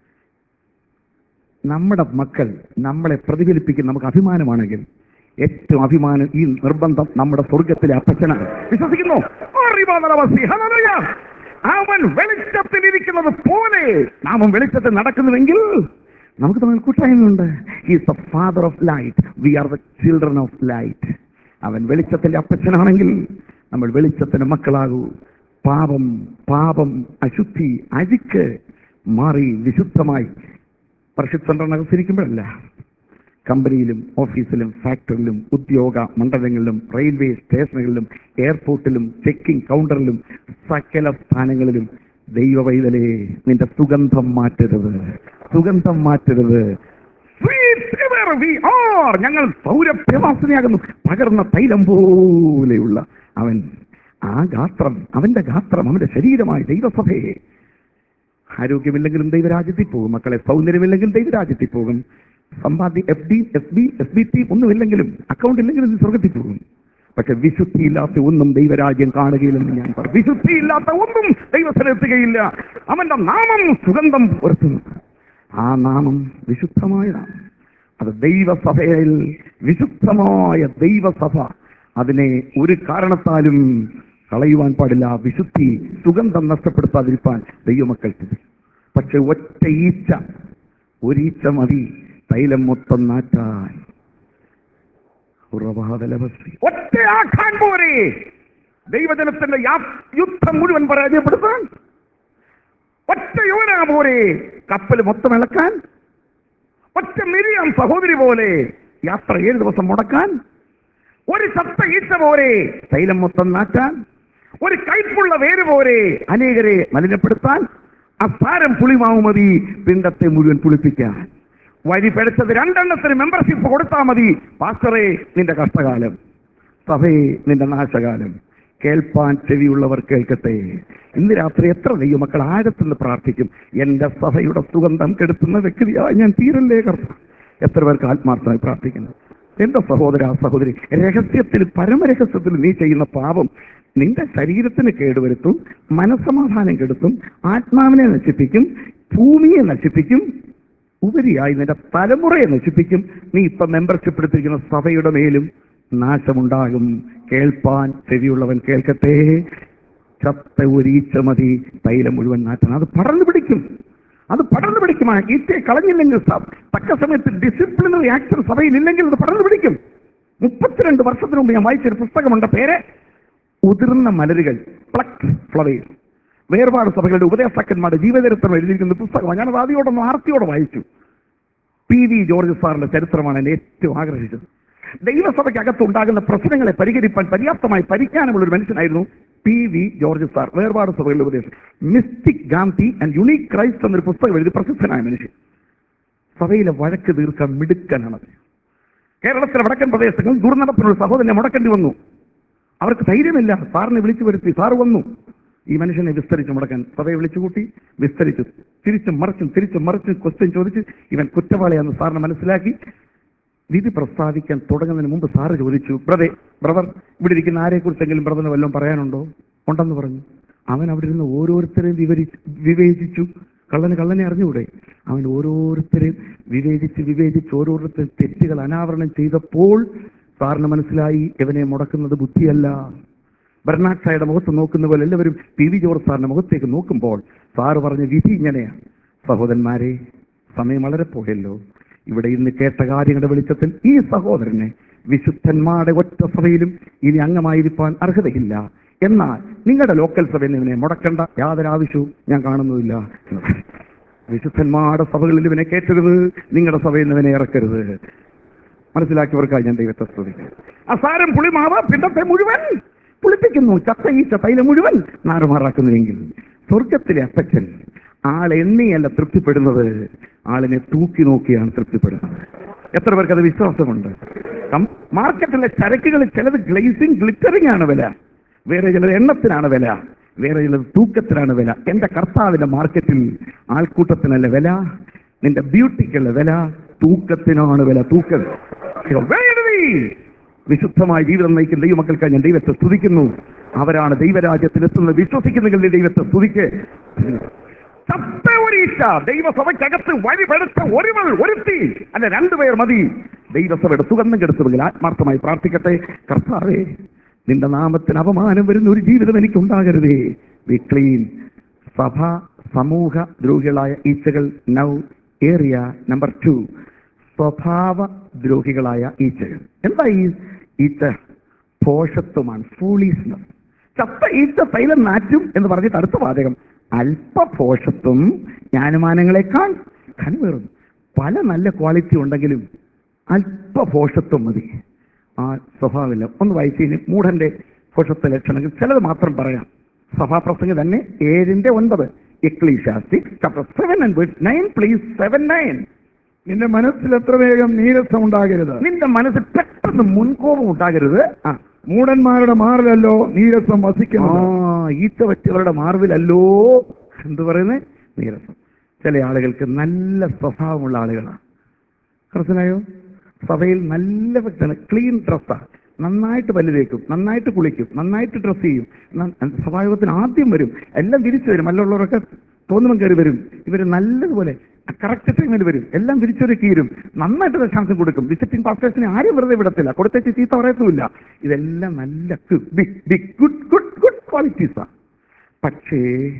നമ്മുടെ മക്കൾ നമ്മളെ പ്രതിഫലിപ്പിക്കുന്ന നമുക്ക് അഭിമാനമാണെങ്കിൽ ഏറ്റവും അഭിമാനം ഈ നിർബന്ധം നമ്മുടെ സ്വർഗത്തിലെ അപ്പച്ചനാണ് വിശ്വസിക്കുന്നു അറിവാനവസ്ഥ. ഹല്ലേലൂയ. അവൻ വെളിച്ചത്തിൽ ഇരിക്കുന്നത് പോലെ നാമം വെളിച്ചത്തിൽ നടക്കുന്നുവെങ്കിൽ നമുക്ക് തമ്മിൽ കൂട്ടായ്മയുണ്ട് is the father of light we are the children of light അവൻ വെളിച്ചത്തിന്റെ അപ്പച്ചനാണെങ്കിൽ നമ്മൾ വെളിച്ചത്തിന്റെ മക്കളാകൂ പാപം പാപം അശുദ്ധി അഴുക്ക് മാറി വിശുദ്ധമായി പരിശുദ്ധരിക്കുമ്പോഴല്ല കമ്പനിയിലും ഓഫീസിലും ഫാക്ടറിയിലും ഉദ്യോഗ മണ്ഡലങ്ങളിലും റെയിൽവേ സ്റ്റേഷനുകളിലും എയർപോർട്ടിലും ചെക്കിംഗ് കൗണ്ടറിലും സകല സ്ഥാനങ്ങളിലും ദൈവ പൈതലേ നിന്റെ സുഗന്ധം മാറ്റരുത് സുഗന്ധം മാറ്റരുത് Sweet ever we are. ഞങ്ങൾ സൗരഭ്യവാസനയാകുന്നു പകർന്ന തൈലം പോലെയുള്ള അവൻ ആ ഗാത്രം അവന്റെ ഗാത്രം അവന്റെ ശരീരമായി ദൈവസഭയെ ആരോഗ്യമില്ലെങ്കിലും ദൈവരാജ്യത്തിൽ പോകും മക്കളെ സൗന്ദര്യമില്ലെങ്കിലും ദൈവരാജ്യത്തിൽ പോകും സമ്പാദ്യം F D S B S B T ഒന്നുമില്ലെങ്കിലും അക്കൗണ്ട് ഇല്ലെങ്കിലും നീ സ്വർഗത്തിൽ പോകും പക്ഷെ വിശുദ്ധിയില്ലാത്ത ഒന്നും ദൈവരാജ്യം കാണുകയില്ലെന്ന് ഞാൻ പറഞ്ഞു വിശുദ്ധിയില്ലാത്ത ഒന്നും ദൈവസ്ഥലെത്തുകയില്ല അവന്റെ നാമം സുഗന്ധം പുറത്തുന്നു ആ നാമം വിശുദ്ധമായ നാമം അത് ദൈവസഭയിൽ വിശുദ്ധമായ ദൈവസഭ അതിനെ ഒരു കാരണത്താലും കളയുവാൻ പാടില്ല ആ വിശുദ്ധി സുഗന്ധം നഷ്ടപ്പെടുത്താതിരിക്കാൻ ദൈവമക്കൾക്ക് പക്ഷെ ഒറ്റ ഈച്ച ഒരീച്ച മതി തൈലം മൊത്തം നാറ്റാൻ ഉറവാതലവസ്തി ഒറ്റയാക്കാൻ പോരെ ദൈവജനത്തിന്റെ യാ- യുദ്ധം മുഴുവൻ പരാജയപ്പെടുത്താൻ ഒറ്റ യോനാ പോരെ കപ്പൽ മൊത്തം ഇളക്കാൻ ഒറ്റ മിരിയാം സഹോദരി പോലെ യാത്ര ഏഴ് ദിവസം മുടക്കാൻ ഒരു ചത്ത ഈച്ച പോരെ തൈലം മൊത്തം നാറ്റാൻ ഒരു കൈപ്പുള്ള വേര് പോരെ അനേകരെ മലിനപ്പെടുത്താൻ അസാരം പുളിമാവ് മതി പിണ്ടത്തെ മുഴുവൻ പുളിപ്പിക്കാൻ വഴി പിഴച്ചത് രണ്ടെണ്ണത്തിന് മെമ്പർഷിപ്പ് കൊടുത്താൽ മതി പാസ്റ്ററെ നിന്റെ കഷ്ടകാലം സഭയെ നിന്റെ നാശകാലം കേൾപ്പാൻ ചെവിയുള്ളവർ കേൾക്കട്ടെ ഇന്ന് രാത്രി എത്ര ദൈവമക്കൾ ആഴത്തുനിന്ന് പ്രാർത്ഥിക്കും എന്റെ സഭയുടെ സുഗന്ധം കെടുത്തുന്ന വ്യക്തിയായി ഞാൻ തീരല്ലേ കർത്ത എത്ര പേർക്ക് ആത്മാർത്ഥമായി പ്രാർത്ഥിക്കുന്നു എന്റെ സഹോദര സഹോദരി രഹസ്യത്തിൽ പരമരഹസ്യത്തിൽ നീ ചെയ്യുന്ന പാപം നിന്റെ ശരീരത്തിന് കേടുവരുത്തും മനസ്സമാധാനം കെടുത്തും ആത്മാവിനെ നശിപ്പിക്കും ഭൂമിയെ നശിപ്പിക്കും ഉപരിയായി നിന്റെ തലമുറയെ നശിപ്പിക്കും നീ ഇപ്പൊ മെമ്പർഷിപ്പ് എടുത്തിരിക്കുന്ന സഭയുടെ മേലും നാശമുണ്ടാകും കേൾപ്പാൻ ചെവിയുള്ളവൻ കേൾക്കട്ടെ ചത്ത ഒരീച്ച മതി തൈലം മുഴുവൻ നാറ്റണം അത് പടർന്നു പിടിക്കും അത് പടർന്നു പിടിക്കും ആ ഈച്ചയെ കളഞ്ഞില്ലെങ്കിൽ സ- തക്ക സമയത്ത് ഡിസിപ്ലിനറി ആക്ഷൻ സഭയിൽ ഇല്ലെങ്കിൽ അത് പടർന്നു പിടിക്കും മുപ്പത്തിരണ്ട് വർഷത്തിന് മുമ്പ് ഞാൻ വായിച്ചൊരു പുസ്തകമുണ്ട് പേര് ഉതിർന്ന മലരുകൾ പ്ലക്ക് ഫ്ലവേഴ്സ് വേർപാട് സഭകളുടെ ഉപദേശക്കന്മാരുടെ ജീവചരിത്രം എഴുതിയിരിക്കുന്ന പുസ്തകമാണ് ഞാനത് ആദ്യോടൊന്ന് ആർത്തിയോടെ വായിച്ചു പി വി ജോർജ് സാറിന്റെ ചരിത്രമാണ് എന്നെ ഏറ്റവും ആകർഷിച്ചത് ദൈവസഭയ്ക്കകത്ത് ഉണ്ടാകുന്ന പ്രശ്നങ്ങളെ പരിഹരിപ്പാൻ പര്യാപ്തമായി പരിജ്ഞാനമുള്ള ഒരു മനുഷ്യനായിരുന്നു പി വി ജോർജ് സാർ വേർപാട് സഭകളുടെ ഉപദേശം mystic Gandhi and unique Christ എന്നൊരു പുസ്തകം എഴുതി പ്രസിദ്ധനായ മനുഷ്യൻ സഭയിലെ വഴക്ക് തീർക്കാൻ മിടുക്കനാണ് അദ്ദേഹം. കേരളത്തിലെ വടക്കൻ പ്രദേശങ്ങൾ ദുർനടപ്പിനുള്ള സഹോദരനെ മുടക്കേണ്ടി വന്നു അവർക്ക് ധൈര്യമില്ല സാറിനെ വിളിച്ചു വരുത്തി സാറ് വന്നു ഈ മനുഷ്യനെ വിസ്തരിച്ച് മുടക്കാൻ സഭയെ വിളിച്ചു കൂട്ടി വിസ്തരിച്ചു തിരിച്ചും മറിച്ചും തിരിച്ചും മറിച്ചും ക്വസ്റ്റ്യൻ ചോദിച്ച് ഇവൻ കുറ്റവാളിയാണെന്ന് സാറിന് മനസ്സിലാക്കി വിധി പ്രസ്താവിക്കാൻ തുടങ്ങുന്നതിന് മുമ്പ് സാറ് ചോദിച്ചു ബ്രദേ ബ്രദർ ഇവിടെ ഇരിക്കുന്ന ആരെക്കുറിച്ചെങ്കിലും ബ്രദറിന് വല്ലതും പറയാനുണ്ടോ ഉണ്ടെന്ന് പറഞ്ഞു അവൻ അവിടെ ഇരുന്ന് ഓരോരുത്തരെയും വിവരിച്ച് വിവേചിച്ചു കള്ളന് കള്ളനെ അറിഞ്ഞുകൂടെ അവൻ ഓരോരുത്തരെയും വിവേചിച്ച് വിവേചിച്ച് ഓരോരുത്തരും തെറ്റുകൾ അനാവരണം ചെയ്തപ്പോൾ സാറിന് മനസ്സിലായി ഇവനെ മുടക്കുന്നത് ബുദ്ധിയല്ല ബെർണാഡ് ഷായുടെ മുഖത്ത് നോക്കുന്ന പോലെ എല്ലാവരും പി വി ജോർജ് സാറിന്റെ മുഖത്തേക്ക് നോക്കുമ്പോൾ സാറ് പറഞ്ഞ വിധി ഇങ്ങനെയാണ് സഹോദരന്മാരെ സമയം വളരെ പോയല്ലോ ഇവിടെ ഇന്ന് കേട്ട കാര്യങ്ങളുടെ വെളിച്ചത്തിൽ ഈ സഹോദരനെ വിശുദ്ധന്മാരുടെ ഒറ്റ സഭയിലും ഇനി അംഗമായിരിക്കാൻ അർഹതയില്ല എന്നാൽ നിങ്ങളുടെ ലോക്കൽ സഭയിൽ ഇവനെ മുടക്കേണ്ട യാതൊരു ആവശ്യവും ഞാൻ കാണുന്നതില്ല വിശുദ്ധന്മാരുടെ സഭകളിൽ ഇവനെ കേറ്റരുത് നിങ്ങളുടെ സഭയിൽ നിന്ന് ഇവനെ ഇറക്കരുത് മനസ്സിലാക്കിയവർക്കായി ഞാൻ ദൈവത്തെ സ്തുതിക്കുന്നു അസാരം പുളിമാവ് പിണ്ടത്തെ മുഴുവൻ പുളിപ്പിക്കുന്നു ചത്ത ഈച്ച തൈലം മുഴുവൻ നാറുമാറാക്കുന്നുവെങ്കിൽ സ്വർഗത്തിലെ അപ്പച്ചൻ ആൾ എണ്ണിയല്ല തൃപ്തിപ്പെടുന്നത് ആളിനെ തൂക്കി നോക്കിയാണ് തൃപ്തിപ്പെടുന്നത് എത്ര പേർക്ക് അത് വിശ്വാസമുണ്ട് കം- മാർക്കറ്റിലെ ചരക്കുകളിൽ ചിലത് ഗ്ലേസിംഗ് ഗ്ലിറ്ററിംഗ് ആണ് വില വേറെ ചിലത് എണ്ണത്തിനാണ് വില വേറെ ചിലത് തൂക്കത്തിനാണ് വില എന്റെ കർത്താവിന്റെ മാർക്കറ്റിൽ ആൾക്കൂട്ടത്തിനല്ല വില നിന്റെ ബ്യൂട്ടിക്കുള്ള വില തൂക്കത്തിനാണ് വില തൂക്കം വേണ്ടി വിശുദ്ധമായ ജീവിതം നയിക്കുന്ന ദൈവമക്കൾക്കായി ഞാൻ ദൈവത്തെ സ്തുതിക്കുന്നു അവരാണ് ദൈവരാജ്യത്തിൽ എത്തുന്നത് വിശ്വസിക്കുന്നെങ്കിൽ നീ ദൈവത്തെ സ്തുതിക്ക് ചത്ത ഒരീച്ച ദൈവസഭയ്ക്കകത്ത് വഴി പെടുത്ത ഒരുവൾ ഒരുത്തി അല്ല രണ്ടുപേർ മതി ദൈവസഭയുടെ സുഗന്ധം കെടുത്തുമെങ്കിൽ ആത്മാർത്ഥമായി പ്രാർത്ഥിക്കട്ടെ കർത്താവേ നിന്റെ നാമത്തിന് അപമാനം വരുന്ന ഒരു ജീവിതം എനിക്കുണ്ടാകരുതേ വി ക്ലീൻ സഭ സമൂഹ ദ്രോഹികളായ ഈച്ചകൾ നൗ ഏറിയ നമ്പർ ടു സ്വഭാവ ദ്രോഹികളായ ഈച്ചകൾ എന്താ ഈ ഈച്ച ഭോഷത്വമാണ് ഫൂളീസ്നസ് ചത്ത ഈച്ച തൈലം നാറ്റും എന്ന് പറഞ്ഞിട്ട് അടുത്ത വാചകം അല്പഭോഷത്വം ജ്ഞാനമാനങ്ങളെക്കാൾ കനുവേറുന്നു പല നല്ല ക്വാളിറ്റി ഉണ്ടെങ്കിലും അല്പഭോഷത്വം മതി ആ സ്വഭാവമില്ല ഒന്ന് വായിച്ചു കഴിഞ്ഞ് മൂഢന്റെ ഭോഷത്വ ലക്ഷണങ്ങൾ ചിലത് മാത്രം പറയാം സഭാപ്രസംഗം തന്നെ ഏഴിന്റെ ഒൻപത് ecclesiastic chapter seven and verse nine please seven nine
നിന്റെ മനസ്സിൽ എത്ര വേഗം നീരസം ഉണ്ടാകരുത്
നിന്റെ മനസ്സിൽ പെട്ടെന്ന് മുൻകോപം ഉണ്ടാകരുത് ആ
മൂടന്മാരുടെ മാറിലല്ലോ നീരസം
ആ
വസിക്കുന്നത്
ഈച്ച പറ്റിയവരുടെ മാർവിലല്ലോ എന്ത് പറയുന്നത് നീരസം ചില ആളുകൾക്ക് നല്ല സ്വഭാവമുള്ള ആളുകളാണ് മനസ്സിലായോ സഭയിൽ നല്ല വ്യക്തിയാണ് ക്ലീൻ ഡ്രസ്സാണ് നന്നായിട്ട് പല്ല് തേക്കും നന്നായിട്ട് കുളിക്കും നന്നായിട്ട് ഡ്രസ്സ് ചെയ്യും ന- സഭായോഗത്തിന് ആദ്യം വരും എല്ലാം തിരിച്ചു വരും മറ്റുള്ളവരൊക്കെ തോന്നുമ്പം കയറി വരും ഇവർ നല്ലതുപോലെ കറക്റ്റ് ടൈമിൽ വരും എല്ലാം തിരിച്ചൊരുക്കി വരും നന്നായിട്ട് ദശാംശം കൊടുക്കും വിസിറ്റിംഗ് പാസ്റ്റേഴ്സിനെ ആരും വെറുതെ വിടത്തില്ല കൊടുത്തേച്ച് ചീത്ത പറയത്തുമില്ല ഇതെല്ലാം നല്ല big big good good good ക്വാളിറ്റീസാണ് പക്ഷേ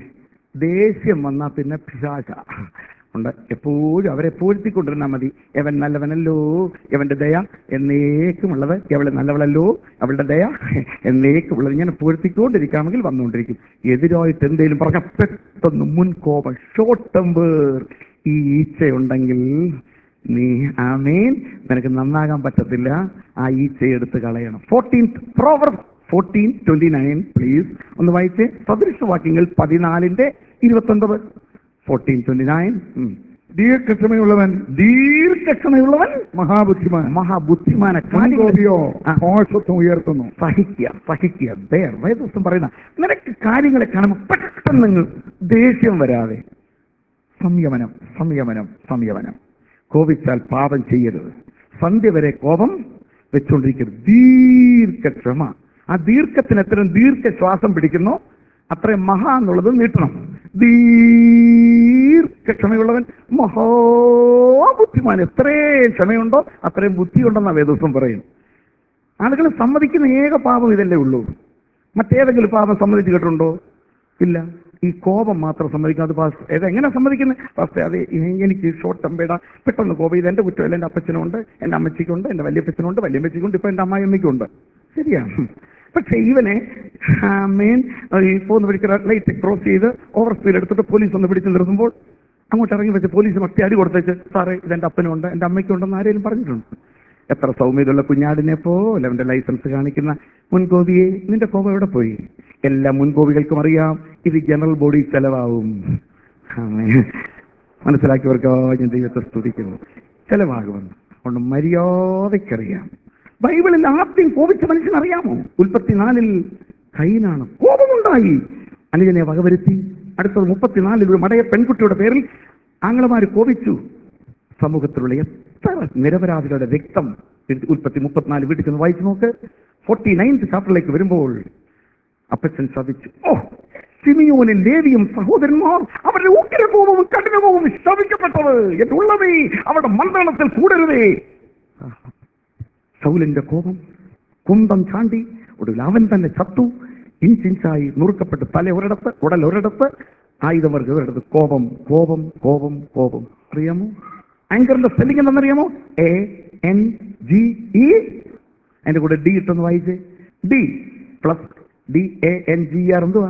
ദേഷ്യം വന്നാൽ പിന്നെ പിശാച ഉണ്ട് എപ്പോഴും അവരെ പൂഴ്ത്തിക്കൊണ്ടിരുന്നാൽ മതി എവൻ നല്ലവനല്ലോ എവന്റെ ദയ എന്നേക്കുമുള്ളത് എവളെ നല്ലവളല്ലോ അവളുടെ ദയ എന്നേക്കുമുള്ളത് ഇങ്ങനെ പൂഴ്ത്തിക്കൊണ്ടിരിക്കാമെങ്കിൽ വന്നുകൊണ്ടിരിക്കും എതിരായിട്ട് എന്തെങ്കിലും പറഞ്ഞ പെട്ടെന്ന് മുൻകോപം ഷോർട്ട് ടെമ്പർ ഈ ഈച്ചയുണ്ടെങ്കിൽ നീ ആമേൻ നിനക്ക് നന്നാകാൻ പറ്റത്തില്ല ആ ഈച്ചയെ എടുത്ത് കളയണം fourteen proverb fourteen twenty nine please ഒന്ന് വായിച്ചേ സദൃശവാക്യങ്ങൾ പതിനാലിന്റെ ഇരുപത്തൊൻപത് ഫോർട്ടീൻ ട്വന്റി നയൻ
ദീർഘക്ഷമയുള്ളവൻ
ദീർഘക്ഷമയുള്ളവൻ
മഹാബുദ്ധിമാൻ
മഹാബുദ്ധിമാന
മുൻകോപിയോ
ആ.
ഭോഷത്വം ഉയർത്തുന്നു
സഹിക്കുക സഹിക്കുക ബേർ വേദോസം പറയുന്ന നിനക്ക് കാര്യങ്ങളെ കാണുമ്പോൾ പെട്ടെന്ന് അങ്ങ് ദേഷ്യം വരാതെ സംയമനം സംയമനം സംയമനം കോപിച്ചാൽ പാപം ചെയ്യരുത് സന്ധ്യ വരെ കോപം വെച്ചുകൊണ്ടിരിക്കരുത് ദീർഘക്ഷമ ആ ദീർഘത്തിന് എത്രയും ദീർഘശ്വാസം പിടിക്കുന്നു അത്രയും മഹാ എന്നുള്ളത് നീട്ടണം ദീർഘക്ഷമയുള്ളവൻ മഹാബുദ്ധിമാൻ എത്രയും ക്ഷമയുണ്ടോ അത്രയും ബുദ്ധിയുണ്ടെന്നാണ് വേദോസം പറയും ആളുകൾ സമ്മതിക്കുന്ന ഏക പാപം ഇതല്ലേ ഉള്ളൂ മറ്റേതെങ്കിലും പാപം സമ്മതിച്ച് കേട്ടിട്ടുണ്ടോ ഇല്ല ഈ കോപം മാത്രം സമ്മതിക്കാതെ പാസ് എങ്ങനെ സമ്മതിക്കുന്നത് പാസ് അതെ എ- എനിക്ക് ഷോർട്ട് ടെമ്പേടാ പെട്ടെന്ന് കോപം ഇത് എന്റെ കുറ്റമല്ല എന്റെ അപ്പച്ചനുണ്ട് എന്റെ അമ്മച്ചിക്കുണ്ട് എന്റെ വല്യപ്പച്ചനുണ്ട് വല്യമ്മച്ചിക്കുണ്ട് ഇപ്പൊ എന്റെ അമ്മായിയമ്മയ്ക്കുണ്ട് ശരിയാണ് പക്ഷെ ഇവനെ മെയിൻ ഈ പോകുന്ന വഴിക്ക് ലൈറ്റ് ക്രോസ് ചെയ്ത് ഓവർ സ്പീഡ് എടുത്തിട്ട് പോലീസ് ഒന്ന് പിടിച്ച് നിർത്തുമ്പോൾ അങ്ങോട്ട് ഇറങ്ങി വെച്ച് പോലീസ് മറ്റേ അടി കൊടുത്തേച്ച് സാറേ ഇത് എന്റെ അപ്പനുണ്ട് എന്റെ അമ്മയ്ക്കുണ്ടെന്ന് ആരെങ്കിലും പറഞ്ഞിട്ടുണ്ട് എത്ര സൗമ്യതയുള്ള കുഞ്ഞാടിനെ പോലെ അവന്റെ ലൈസൻസ് കാണിക്കുന്ന മുൻകോപിയെ നിന്റെ കോപം എവിടെ പോയി എല്ലാ മുൻകോപികൾക്കും അറിയാം ഇത് ജനറൽ ബോഡി ചെലവാവും ആമേൻ. മനസ്സിലാക്കിയവർക്ക് ഞാൻ ദൈവത്തെ സ്തുതിക്കുന്നു ചെലവാകുമെന്ന് അതുകൊണ്ട് മര്യാദയ്ക്കറിയാം ബൈബിളിൽ ആദ്യം കോപിച്ച മനുഷ്യൻ അറിയാമോ ഉൽപ്പത്തി നാലിൽ കൈനാണ് കോപമുണ്ടായി അനുജനെ വകവരുത്തി അടുത്തത് മുപ്പത്തിനാലിൽ ഒരു മടയ പെൺകുട്ടിയുടെ പേരിൽ ആംഗ്ലമാര് കോപിച്ചു സമൂഹത്തിലുള്ള എത്ര നിരപരാധികളുടെ രക്തം എടുത്ത് ഉൽപ്പത്തി മുപ്പത്തിനാല് വീട്ടിൽ ചെന്ന് വായിച്ചു നോക്ക് ഫോർട്ടി നയൻത് ചാപ്റ്ററിലേക്ക് വരുമ്പോൾ അപ്പച്ചൻ ശപിച്ചു ഓ സിമിയോനും ലേവിയും സഹോദരന്മാർ അവരുടെ ഉഗ്രകോപവും കഠിനകോപവും ശപിക്കപ്പെട്ടത് എന്നുള്ളതേ അവരുടെ മന്ത്രണത്തിൽ കൂടരുതേ സൗലിന്റെ കോപം കുന്തം ചാണ്ടി ഒടുവിൽ അവൻ തന്നെ ചത്തു ഇഞ്ചിഞ്ചായി നുറുക്കപ്പെട്ട് തല ഒരിടത്ത് ഉടൽ ഒരിടത്ത് ആയുധവർഗം ഒരിടത്ത് കോപം കോപം കോപം കോപം അറിയാമോ ആങ്കറിന്റെ സ്പെല്ലിംഗ് എന്താണെന്നറിയാമോ എ എൻ ജി ഇ അതിന്റെ കൂടെ ഡി ഇട്ടൊന്ന് വായിച്ചേ D plus D A N G R എന്തുവാ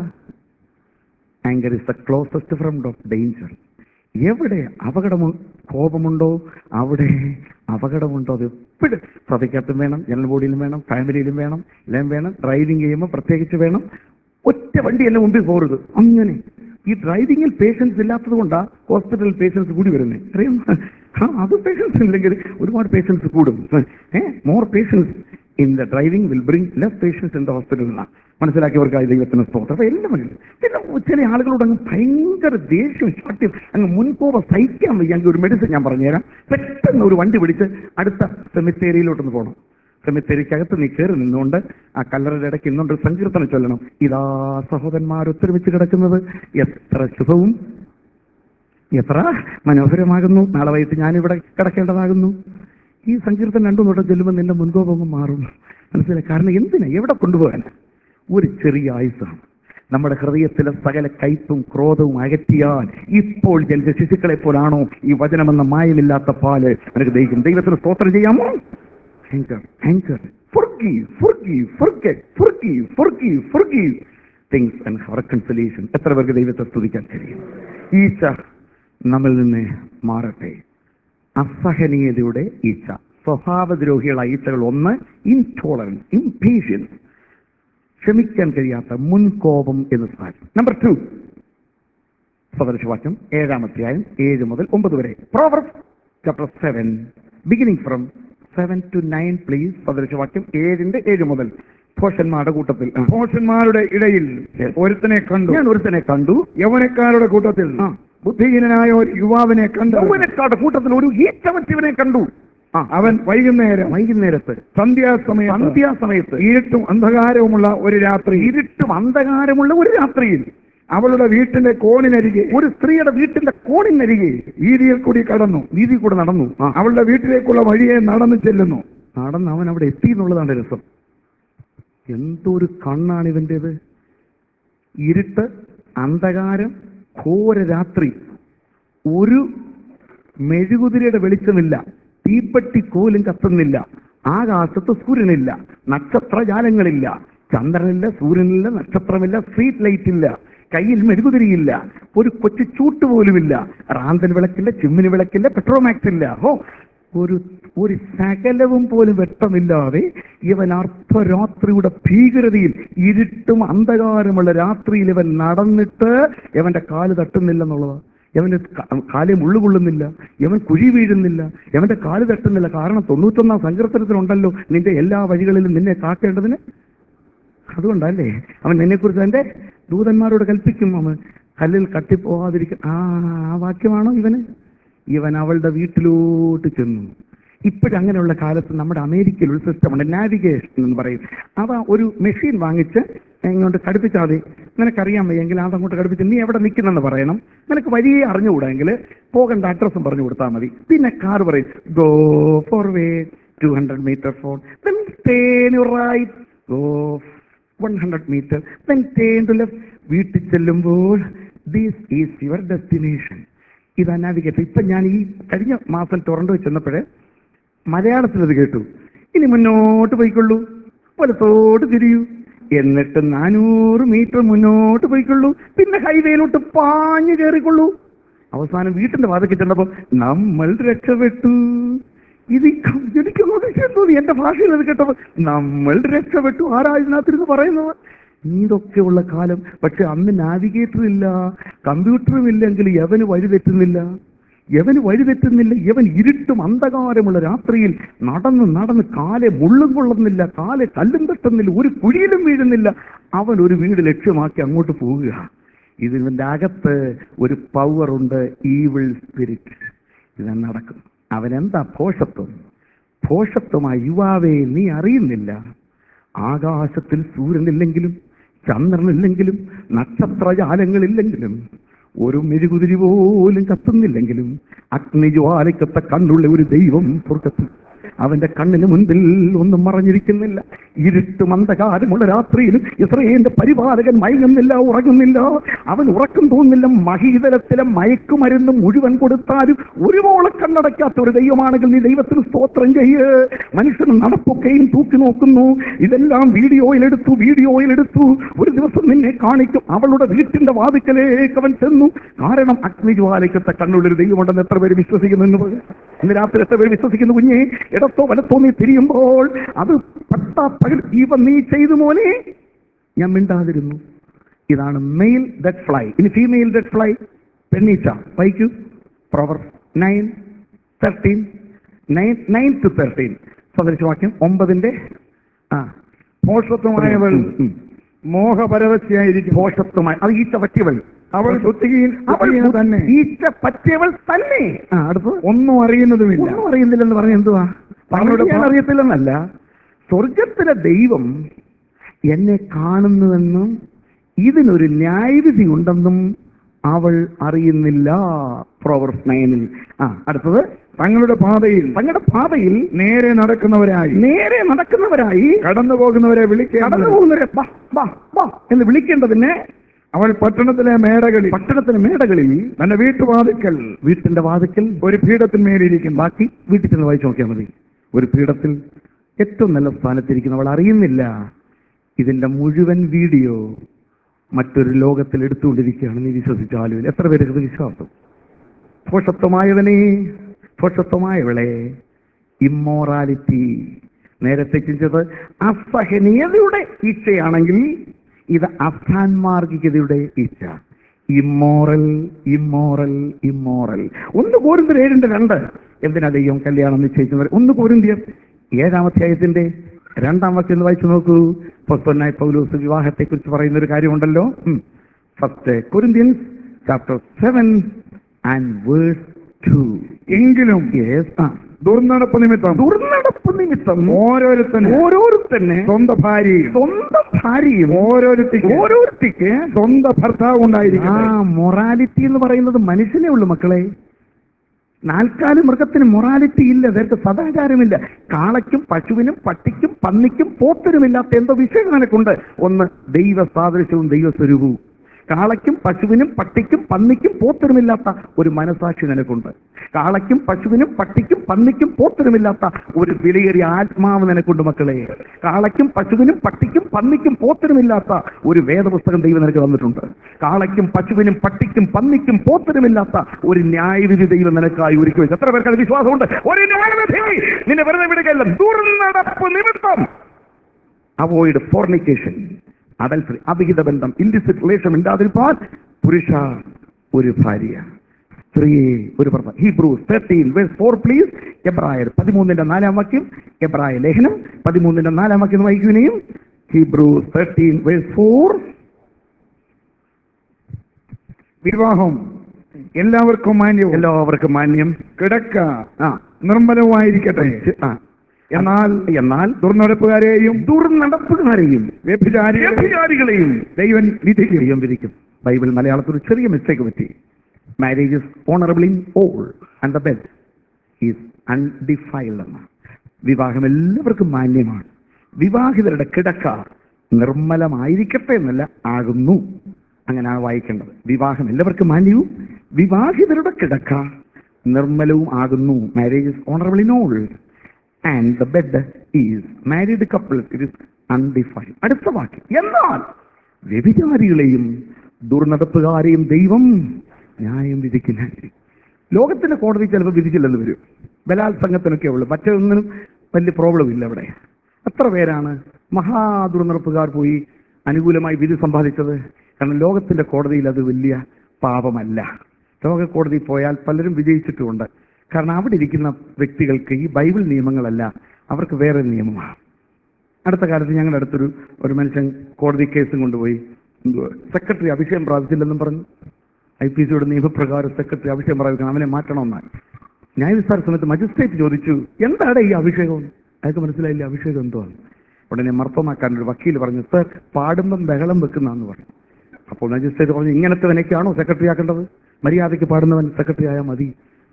anger is the closest from of danger എവിടെ അപകടമു കോപമുണ്ടോ അവിടെ അപകടമുണ്ടോ അത് എപ്പോഴും സഭയ്ക്കകത്തും വേണം ജനറൽ ബോഡിയിലും വേണം ഫാമിലിയിലും വേണം എല്ലാം വേണം ഡ്രൈവിംഗ് ചെയ്യുമ്പോൾ പ്രത്യേകിച്ച് വേണം ഒറ്റ വണ്ടി എന്നെ മുമ്പിൽ പോകരുത് അങ്ങനെ ഈ ഡ്രൈവിംഗിൽ പേഷ്യൻസ് ഇല്ലാത്തത് കൊണ്ടാണ് ഹോസ്പിറ്റലിൽ പേഷ്യൻസ് കൂടി വരുന്നത് അറിയാം ആ അത് പേഷ്യൻസ് ഇല്ലെങ്കിൽ ഒരുപാട് പേഷ്യൻസ് കൂടും a more patience in the driving will bring less patience in the hospital എന്നാണ് മനസ്സിലാക്കിയവർക്കായി ദൈവത്തിന് സ്തോത്രം അപ്പൊ എല്ലാം മതി. പിന്നെ ചില ആളുകളോട് അങ്ങ് ഭയങ്കര ദേഷ്യം ശാഠ്യം അങ്ങ് മുൻകോപം സഹിക്കാൻ വയ്യെങ്കിൽ ഒരു മെഡിസിൻ ഞാൻ പറഞ്ഞുതരാം പെട്ടെന്ന് ഒരു വണ്ടി പിടിച്ച് അടുത്ത സെമിത്തേരിയിലോട്ടൊന്ന് പോകണം സെമിത്തേരിക്കകത്ത് നീ കയറി നിന്നുകൊണ്ട് ആ കല്ലറയുടെ ഇടയ്ക്ക് ഇന്നുകൊണ്ട് സങ്കീർത്തനം ചൊല്ലണം ഇതാ സഹോദരന്മാർ ഒത്തൊരുമിച്ച് കിടക്കുന്നത് എത്ര ശുഭവും എത്ര മനോഹരമാകുന്നു നാളെ വൈകിട്ട് ഞാനിവിടെ കിടക്കേണ്ടതാകുന്നു ഈ സങ്കീർത്തനം രണ്ടു നോട്ടം ചെല്ലുമ്പോൾ നിന്റെ മുൻകോപം മാറും മനസ്സിലായി കാരണം എന്തിനാ എവിടെ കൊണ്ടുപോകാൻ ഒരു ചെറിയ ആയുസാണ് നമ്മുടെ ഹൃദയത്തിലെ സകല കയ്പും ക്രോധവും അകറ്റിയാൽ ഇപ്പോൾ ജനിച്ച ശിശുക്കളെ പോലാണോ ഈ വചനമെന്ന മായമില്ലാത്ത പാല് നിനക്ക് ദഹിക്കും ദൈവത്തിന് സ്തോത്രം ചെയ്യാമോ anger anger forgive, forgive, forget, forgive, forgive, forgive things and have reconciliation. എത്ര പേർക്ക് ദൈവത്തെ സ്തുതിക്കാൻ കഴിയും ഈച്ച നമ്മിൽ നിന്ന് മാറട്ടെ അസഹനീയതയുടെ ഈച്ച സ്വഭാവദ്രോഹികളായ ഈച്ചകൾ ഒന്ന് ഇൻടോളറൻസ് ഇംപേഷ്യൻസ് ക്ഷമിക്കാൻ കഴിയാത്ത മുൻകോപം എന്ന് സാധിക്കും നമ്പർ ടു സദൃശവാക്യം ഏഴാമധ്യായം ഏഴ് മുതൽ ഒമ്പത് വരെ proverbs chapter seven beginning from seven to nine please സദൃശവാക്യം ഏഴിന്റെ ഏഴ് മുതൽ ഭോഷന്മാരുടെ കൂട്ടത്തിൽ ആ.
ഭോഷന്മാരുടെ ഇടയിൽ
Yes.
ഒരുത്തനെ കണ്ടു
ഞാൻ ഒരുത്തനെ കണ്ടു
യവനക്കാരുടെ കൂട്ടത്തിൽ
ആ.
ബുദ്ധിഹീനനായ ഒരു യുവാവിനെ കണ്ടു
യൗവനക്കാരുടെ കൂട്ടത്തിൽ ഒരു ഈച്ചവറ്റവനെ കണ്ടു ആ
അവൻ വൈകുന്നേരം
വൈകുന്നേരത്ത്
സന്ധ്യാസമയം
സന്ധ്യാസമയത്ത്
ഇരുട്ടും അന്ധകാരവുമുള്ള ഒരു രാത്രി
ഇരുട്ടും അന്ധകാരമുള്ള ഒരു രാത്രിയിൽ
അവളുടെ വീട്ടിന്റെ കോണിനരികെ
ഒരു സ്ത്രീയുടെ വീട്ടിന്റെ കോണിനരികെ
വീതിയിൽ കൂടി കടന്നു
വീതി കൂടെ നടന്നു ആ
അവളുടെ വീട്ടിലേക്കുള്ള വഴിയെ നടന്നു ചെല്ലുന്നു
നടന്ന് അവൻ അവിടെ എത്തി എന്നുള്ളതാണ് രസം എന്തൊരു കണ്ണാണ് ഇവൻ്റെത് ഇരുട്ട് അന്ധകാരം ഘോര രാത്രി ഒരു മെഴുകുതിരയുടെ വെളിച്ചമില്ല തീപ്പെട്ടി കോലും കത്തുന്നില്ല ആകാശത്ത് സൂര്യനില്ല നക്ഷത്രജാലങ്ങളില്ല ചന്ദ്രനില്ല സൂര്യനില്ല നക്ഷത്രമില്ല സ്ട്രീറ്റ് ലൈറ്റ് ഇല്ല കയ്യിൽ മെഴുകുതിരിയില്ല ഒരു കൊച്ചു ചൂട്ട് പോലുമില്ല റാന്തൽ വിളക്കില്ല ചിമ്മിനി വിളക്കില്ല പെട്രോമാക്സ് ഇല്ല ഓ ഒരു ഒരു ശകലവും പോലും വെട്ടമില്ലാതെ ഇവൻ അർദ്ധരാത്രിയുടെ ഭീകരതയിൽ ഇരുട്ടും അന്ധകാരമുള്ള രാത്രിയിൽ ഇവൻ നടന്നിട്ട് ഇവന്റെ കാല് തട്ടുന്നില്ലെന്നുള്ളത് ഇവന്റെ ക- കാലിൽ മുള്ളു കൊള്ളുന്നില്ല ഇവൻ കുഴി വീഴുന്നില്ല ഇവന്റെ കാല് തട്ടുന്നില്ല കാരണം തൊണ്ണൂറ്റൊന്നാം സങ്കീർത്തനത്തിലുണ്ടല്ലോ നിന്റെ എല്ലാ വഴികളിലും നിന്നെ കാക്കേണ്ടതിന് അതുകൊണ്ടല്ലേ അവൻ നിന്നെക്കുറിച്ച് എൻ്റെ ദൂതന്മാരോട് കൽപ്പിക്കും അവൻ കല്ലിൽ കട്ടിപ്പോവാതിരിക്കും ആ ആ വാക്യമാണോ ഇവന് ഇവൻ അവളുടെ വീട്ടിലോട്ട് ചെന്നു ഇപ്പോഴങ്ങനെയുള്ള കാലത്ത് നമ്മുടെ അമേരിക്കയിൽ ഒരു സിസ്റ്റമുണ്ട് നാവിഗേഷൻ എന്ന് പറയും അവ ഒരു മെഷീൻ വാങ്ങിച്ച് ഇങ്ങോട്ട് കടുപ്പിച്ചാൽ മതി നിനക്കറിയാൻ വയ്യെങ്കിൽ അതങ്ങോട്ട് കടുപ്പിച്ച് നീ എവിടെ നിൽക്കുന്നെന്ന് പറയണം നിനക്ക് വഴിയെ അറിഞ്ഞുകൂടെങ്കിൽ പോകേണ്ട അഡ്രസ്സും പറഞ്ഞു കൊടുത്താൽ മതി പിന്നെ കാർ പറയും go for way two hundred metre for right go one hundred metre then turn to left വീട്ടിൽ ചെല്ലുമ്പോൾ ദിസ് ഈസ് യുവർ ഡെസ്റ്റിനേഷൻ ഇതാ നാവിഗേറ്റർ ഇപ്പൊ ഞാൻ ഈ കഴിഞ്ഞ മാസം ടൊറന്റോ ചെന്നപ്പോഴേ മലയാളത്തിൽ അത് കേട്ടു ഇനി മുന്നോട്ട് പോയിക്കൊള്ളൂ വലത്തോട്ട് തിരിയൂ എന്നിട്ട് നാനൂറ് മീറ്റർ മുന്നോട്ട് പോയിക്കൊള്ളൂ പിന്നെ ഹൈവേയിലോട്ട് പാഞ്ഞു കയറിക്കൊള്ളൂ അവസാനം വീട്ടിന്റെ വാതയ്ക്ക് ചെന്നപ്പോൾ നമ്മൾ രക്ഷപ്പെട്ടു ഇത് എനിക്കൊന്നും തോന്നി എന്റെ ഭാഷയിൽ അത് കേട്ടപ്പോൾ നമ്മൾ രക്ഷപ്പെട്ടു ആരാ ഇതിനകത്തിരുന്ന് പറയുന്നത് ഇതൊക്കെയുള്ള കാലം പക്ഷെ അന്ന് നാവിഗേറ്റർ ഇല്ല കമ്പ്യൂട്ടറും ഇല്ലെങ്കിൽ യവന് വഴി തെറ്റുന്നില്ല യവന് വഴി തെറ്റുന്നില്ല യവൻ ഇരുട്ടും അന്ധകാരമുള്ള രാത്രിയിൽ നടന്ന് നടന്ന് കാലെ മുള്ളും കൊള്ളുന്നില്ല കാലെ കല്ലും തട്ടുന്നില്ല ഒരു കുഴിയിലും വീഴുന്നില്ല അവൻ ഒരു വീട് ലക്ഷ്യമാക്കി അങ്ങോട്ട് പോവുക ഇതിന്റെ അകത്ത് ഒരു പവറുണ്ട് ഈവിൾ സ്പിരിറ്റ് ഇത് നടക്കും അവനെന്താ ഭോഷത്വം ഭോഷത്വമായ യുവാവെ നീ അറിയുന്നില്ല ആകാശത്തിൽ സൂര്യനില്ലെങ്കിലും ചന്ദ്രനില്ലെങ്കിലും നക്ഷത്രജാലങ്ങളില്ലെങ്കിലും ഒരു മെഴുകുതിരി പോലും കത്തുന്നില്ലെങ്കിലും അഗ്നിജ്വാലയ്ക്കത്ത കണ്ണുള്ള ഒരു ദൈവം സ്വർഗത്തിൽ അവന്റെ കണ്ണിന് മുൻപിൽ ഒന്നും മറഞ്ഞിരിക്കുന്നില്ല ഇരുട്ടും അന്ധകാരമുള്ള രാത്രിയിലും ഇസ്രയേലിന്റെ പരിപാലകൻ മയങ്ങുന്നില്ല ഉറങ്ങുന്നില്ല അവൻ ഉറക്കം തോന്നുന്നില്ല മഹീതലത്തിലെ മയക്കുമരുന്ന് മുഴുവൻ കൊടുത്താലും ഒരുപോലെ കണ്ണടയ്ക്കാത്ത ഒരു ദൈവമാണെങ്കിൽ നീ ദൈവത്തിന് സ്തോത്രം ചെയ്യ് മനുഷ്യന് നടപ്പൊക്കെയും തൂക്കി നോക്കുന്നു ഇതെല്ലാം വീഡിയോയിലെടുത്തു വീഡിയോയിലെടുത്തു ഒരു ദിവസം നിന്നെ കാണിക്കും അവളുടെ വീട്ടിന്റെ വാതിക്കലേക്ക് അവൻ ചെന്നു കാരണം അഗ്നിജ്വാലയ്ക്കത്ത കണ്ണുള്ളൊരു ദൈവമുണ്ടെന്ന് എത്ര പേര് വിശ്വസിക്കുന്നു എന്ന് പറയും. ഇന്ന് രാത്രി എത്ര പേര് വിശ്വസിക്കുന്നു കുഞ്ഞെ ഇടത്തോ വലത്തോ നീ തിരിയുമ്പോൾ അത് പട്ട പകൽ ഇവ നീ ചെയ്തു മോനെ ഞാൻ മിണ്ടാതിരുന്നു ഇതാണ് മെയിൽ ഡെഡ് ഫ്ലൈ ഇനി ഫീമെയിൽ ഡെഡ് ഫ്ലൈ പെണ്ണീച്ച വായിക്കൂ proverb nine thirteen nine nine to thirteen സദൃശവാക്യം ഒമ്പതിന്റെ ആ
ഭോഷത്വമായവൾ
ഉം, ഉം.
മോഹപരവശയായിരിക്കും
ഭോഷത്വമായി അത് ഈച്ച പറ്റിയവൾ
അവൾ ബുദ്ധിഹീൻ
അവൾ
ബുദ്ധിഹീന തന്നെ
ഈച്ച പറ്റിയവൾ തന്നെ ആ അടുത്ത്
ഒന്നും അറിയുന്നതുമില്ല
ഒന്നും അറിയുന്നില്ലെന്ന് പറഞ്ഞ എന്തുവാ
അവളുടെ
ഞാൻ
ഭാ-
അറിയത്തില്ലെന്നല്ല സ്വർഗത്തിലെ ദൈവം എന്നെ കാണുന്നുവെന്നും ഇതിനൊരു ന്യായവിധി ഉണ്ടെന്നും അവൾ അറിയുന്നില്ല പ്രോവർസ് നയനിൽ ആ അടുത്തത്
തങ്ങളുടെ പാതയിൽ
തങ്ങളുടെ പാതയിൽ
നേരെ നടക്കുന്നവരായി
നേരെ നടക്കുന്നവരായി
കടന്നു പോകുന്നവരെ
കടന്നു
വിളിക്കേണ്ടത്
പോകുന്നവരെ ബാ ബാ ബാ എന്ന് വിളിക്കേണ്ടതിന്
അവൾ പട്ടണത്തിലെ മേടകളിൽ
പട്ടണത്തിന് മേടകളിൽ
തന്റെ വീട്ടുവാതിക്കൽ
വീട്ടിന്റെ വാതിക്കൽ
ഒരു പീഠത്തിന്മേലിരിക്കുന്നു
ബാക്കി വീട്ടിൽ ചെന്ന് വായിച്ചു നോക്കിയാൽ മതി ഒരു പീഠത്തിൽ ഏറ്റവും നല്ല സ്ഥാനത്തിരിക്കുന്നവൾ അറിയുന്നില്ല ഇതിന്റെ മുഴുവൻ വീഡിയോ മറ്റൊരു ലോകത്തിൽ എടുത്തുകൊണ്ടിരിക്കുകയാണ് നീ വിശ്വസിച്ചാലും ഇല്ല. എത്ര പേർക്ക് ഇത് വിശ്വാസം ഭോഷത്വമായവനെ ഭോഷത്വമായവളെ ഇമ്മോറാലിറ്റി നേരത്തെ ചിന്തിച്ചത് അസഹനീയതയുടെ ഇച്ഛയാണെങ്കിൽ ഇത് അസാൻമാർഗികതയുടെ ഇച്ഛ ഇമ്മോറൽ ഇമ്മോറൽ ഇമ്മോറൽ ഒന്ന് കോരിന്തിർ ഏഴിന്റെ രണ്ട് എന്തിനാ ദൈവം കല്യാണം നിശ്ചയിക്കുന്നത് ഒന്ന് കോരിന്തിയർ ഏഴാം അധ്യായത്തിന്റെ രണ്ടാം വാക്യം ഒന്ന് വായിച്ചു നോക്കൂ പൊസ്തൊന്നായ പൗലൂസ് വിവാഹത്തെ കുറിച്ച് പറയുന്ന ഒരു കാര്യമുണ്ടല്ലോ first Corinthians chapter seven and verse two
എങ്കിലും ദുർനടപ്പ് നിമിത്തം
ദുർനടപ്പ് നിമിത്തം
ഓരോരുത്തന്
ഓരോരുത്തന്നെ
സ്വന്തം ഭാര്യയും
സ്വന്തം ഭാര്യയും
ഓരോരുത്തിക്ക്
ഓരോരുത്തിക്ക്
സ്വന്തം ഭർത്താവ്
ആ
ഉണ്ടായിരിക്കും
മൊറാലിറ്റി എന്ന് പറയുന്നത് മനുഷ്യനേ ഉള്ളൂ മക്കളെ നാൽക്കാലി മൃഗത്തിന് മൊറാലിറ്റി ഇല്ല നേരത്തെ സദാചാരമില്ല കാളയ്ക്കും പശുവിനും പട്ടിക്കും പന്നിക്കും പോത്തിനുമില്ലാത്ത എന്തോ വിഷയം നിനക്കുണ്ട് ഒന്ന് ദൈവ സാദൃശ്യവും ദൈവസ്വരൂപവും കാളയ്ക്കും പശുവിനും പട്ടിക്കും പന്നിക്കും പോത്തിനുമില്ലാത്ത ഒരു മനസാക്ഷി നിനക്കുണ്ട് കാളയ്ക്കും പശുവിനും പട്ടിക്കും പന്നിക്കും പോത്തിനുമില്ലാത്ത ഒരു വിലയേറിയ ആത്മാവ് നിനക്കുണ്ട് മക്കളെ കാളയ്ക്കും പശുവിനും പട്ടിക്കും പന്നിക്കും പോത്തിനുമില്ലാത്ത ഒരു വേദപുസ്തകം ദൈവം നിനക്ക് തന്നിട്ടുണ്ട് കാളയ്ക്കും പശുവിനും പട്ടിക്കും പന്നിക്കും പോത്തിനുമില്ലാത്ത ഒരു ന്യായവിധി ദൈവം നിനക്കായി ഒരുക്കി വെച്ചു എത്ര പേർക്ക് അത് വിശ്വാസമുണ്ട് ഒരു ന്യായവിധി നിന്നെ വെറുതെ വിടുകയല്ല ദുർനടപ്പ് നിമിത്തം അവോയ്ഡ് ഫോർണിക്കേഷൻ അഡൽട്ടറി അവിഹിത ബന്ധം ഇൻഡിസിറ്റ് റിലേഷൻ ഇല്ലാതിരിക്കാൻ പുരുഷ ഒരു ഭാര്യ സ്ത്രീയെ ഒരു ഭർത്താവ് Hebrews thirteen verse four please എബ്രായർ പതിമൂന്നിന്റെ നാലാം വാക്യം എബ്രായ ലേഖനം പതിമൂന്നിന്റെ നാലാം വാക്യം വായിക്കുകയും ഹീബ്രൂസ് തേർട്ടീൻ വേഴ്സ് ഫോർ
വിവാഹം എല്ലാവർക്കും മാന്യവും
എല്ലാവർക്കും മാന്യം
കിടക്ക
ആ
നിർമ്മലവുമായിരിക്കട്ടെ
ആ
എന്നാൽ
എന്നാൽ
ദുർനടപ്പുകാരെയും
ദുർനടപ്പുകാരെയും
വ്യഭിചാരികളെയും
വ്യഭിചാരികളെയും
ദൈവൻ വിധിക്കും
ദൈവം വിധിക്കും ബൈബിൾ മലയാളത്തിൽ ഒരു ചെറിയ മിസ്റ്റേക്ക് പറ്റി marriage is honourable in all and the best is undefiled എന്ന വിവാഹം എല്ലാവർക്കും മാന്യമാണ് വിവാഹിതരുടെ കിടക്ക നിർമ്മലമായിരിക്കട്ടെ എന്നല്ല ആകുന്നു അങ്ങനെയാണ് വായിക്കേണ്ടത് വിവാഹം എല്ലാവർക്കും മാന്യവും വിവാഹിതരുടെ കിടക്ക നിർമ്മലവും ആകുന്നു marriage is honourable in all and the bed is married couple it is undefined അടുത്ത വാക്യം എന്നാൽ വ്യഭിചാരികളെയും ദുർനടപ്പുകാരെയും ദൈവം ന്യായം വിധിക്കുന്ന ലോകത്തിന്റെ കോടതി ചിലപ്പോൾ വിധിച്ചില്ലെന്ന് വരും ബലാത്സംഗത്തിനൊക്കെ ഉള്ളു മറ്റൊന്നിനും വലിയ പ്രോബ്ലം ഇല്ല അവിടെ എത്ര പേരാണ് മഹാദുർനടപ്പുകാർ പോയി അനുകൂലമായി വിധി സമ്പാദിച്ചത് കാരണം ലോകത്തിന്റെ കോടതിയിൽ അത് വലിയ പാപമല്ല ലോക കോടതി പോയാൽ പലരും വിജയിച്ചിട്ടുമുണ്ട് കാരണം അവിടെ ഇരിക്കുന്ന വ്യക്തികൾക്ക് ഈ ബൈബിൾ നിയമങ്ങളല്ല അവർക്ക് വേറെ നിയമമാണ് അടുത്ത കാലത്ത് ഞങ്ങളുടെ അടുത്തൊരു ഒരു മനുഷ്യൻ കോടതി കേസും കൊണ്ടുപോയി എന്തുവാ, സെക്രട്ടറി അഭിഷേകം പ്രാപിച്ചില്ലെന്നും പറഞ്ഞു ഐ പി സിയുടെ നിയമപ്രകാരം സെക്രട്ടറി അഭിഷേകം പ്രാപിക്കണം അവനെ മാറ്റണമെന്നാണ് ന്യായവിസ്താര സമയത്ത് മജിസ്ട്രേറ്റ് ചോദിച്ചു എന്താണ് ഈ അഭിഷേകം അയാൾക്ക് മനസ്സിലായില്ല അഭിഷേകം എന്തുവാണ് ഉടനെ മർപ്പമാക്കാൻ ഒരു വക്കീൽ പറഞ്ഞു സർ പാടുമ്പം ബഹളം വെക്കുന്നതെന്ന് പറഞ്ഞു അപ്പോൾ മജിസ്ട്രേറ്റ് പറഞ്ഞു ഇങ്ങനത്തെവനൊക്കെയാണോ സെക്രട്ടറി ആക്കേണ്ടത് മര്യാദയ്ക്ക് പാടുന്നവൻ സെക്രട്ടറി ആയാൽ മതി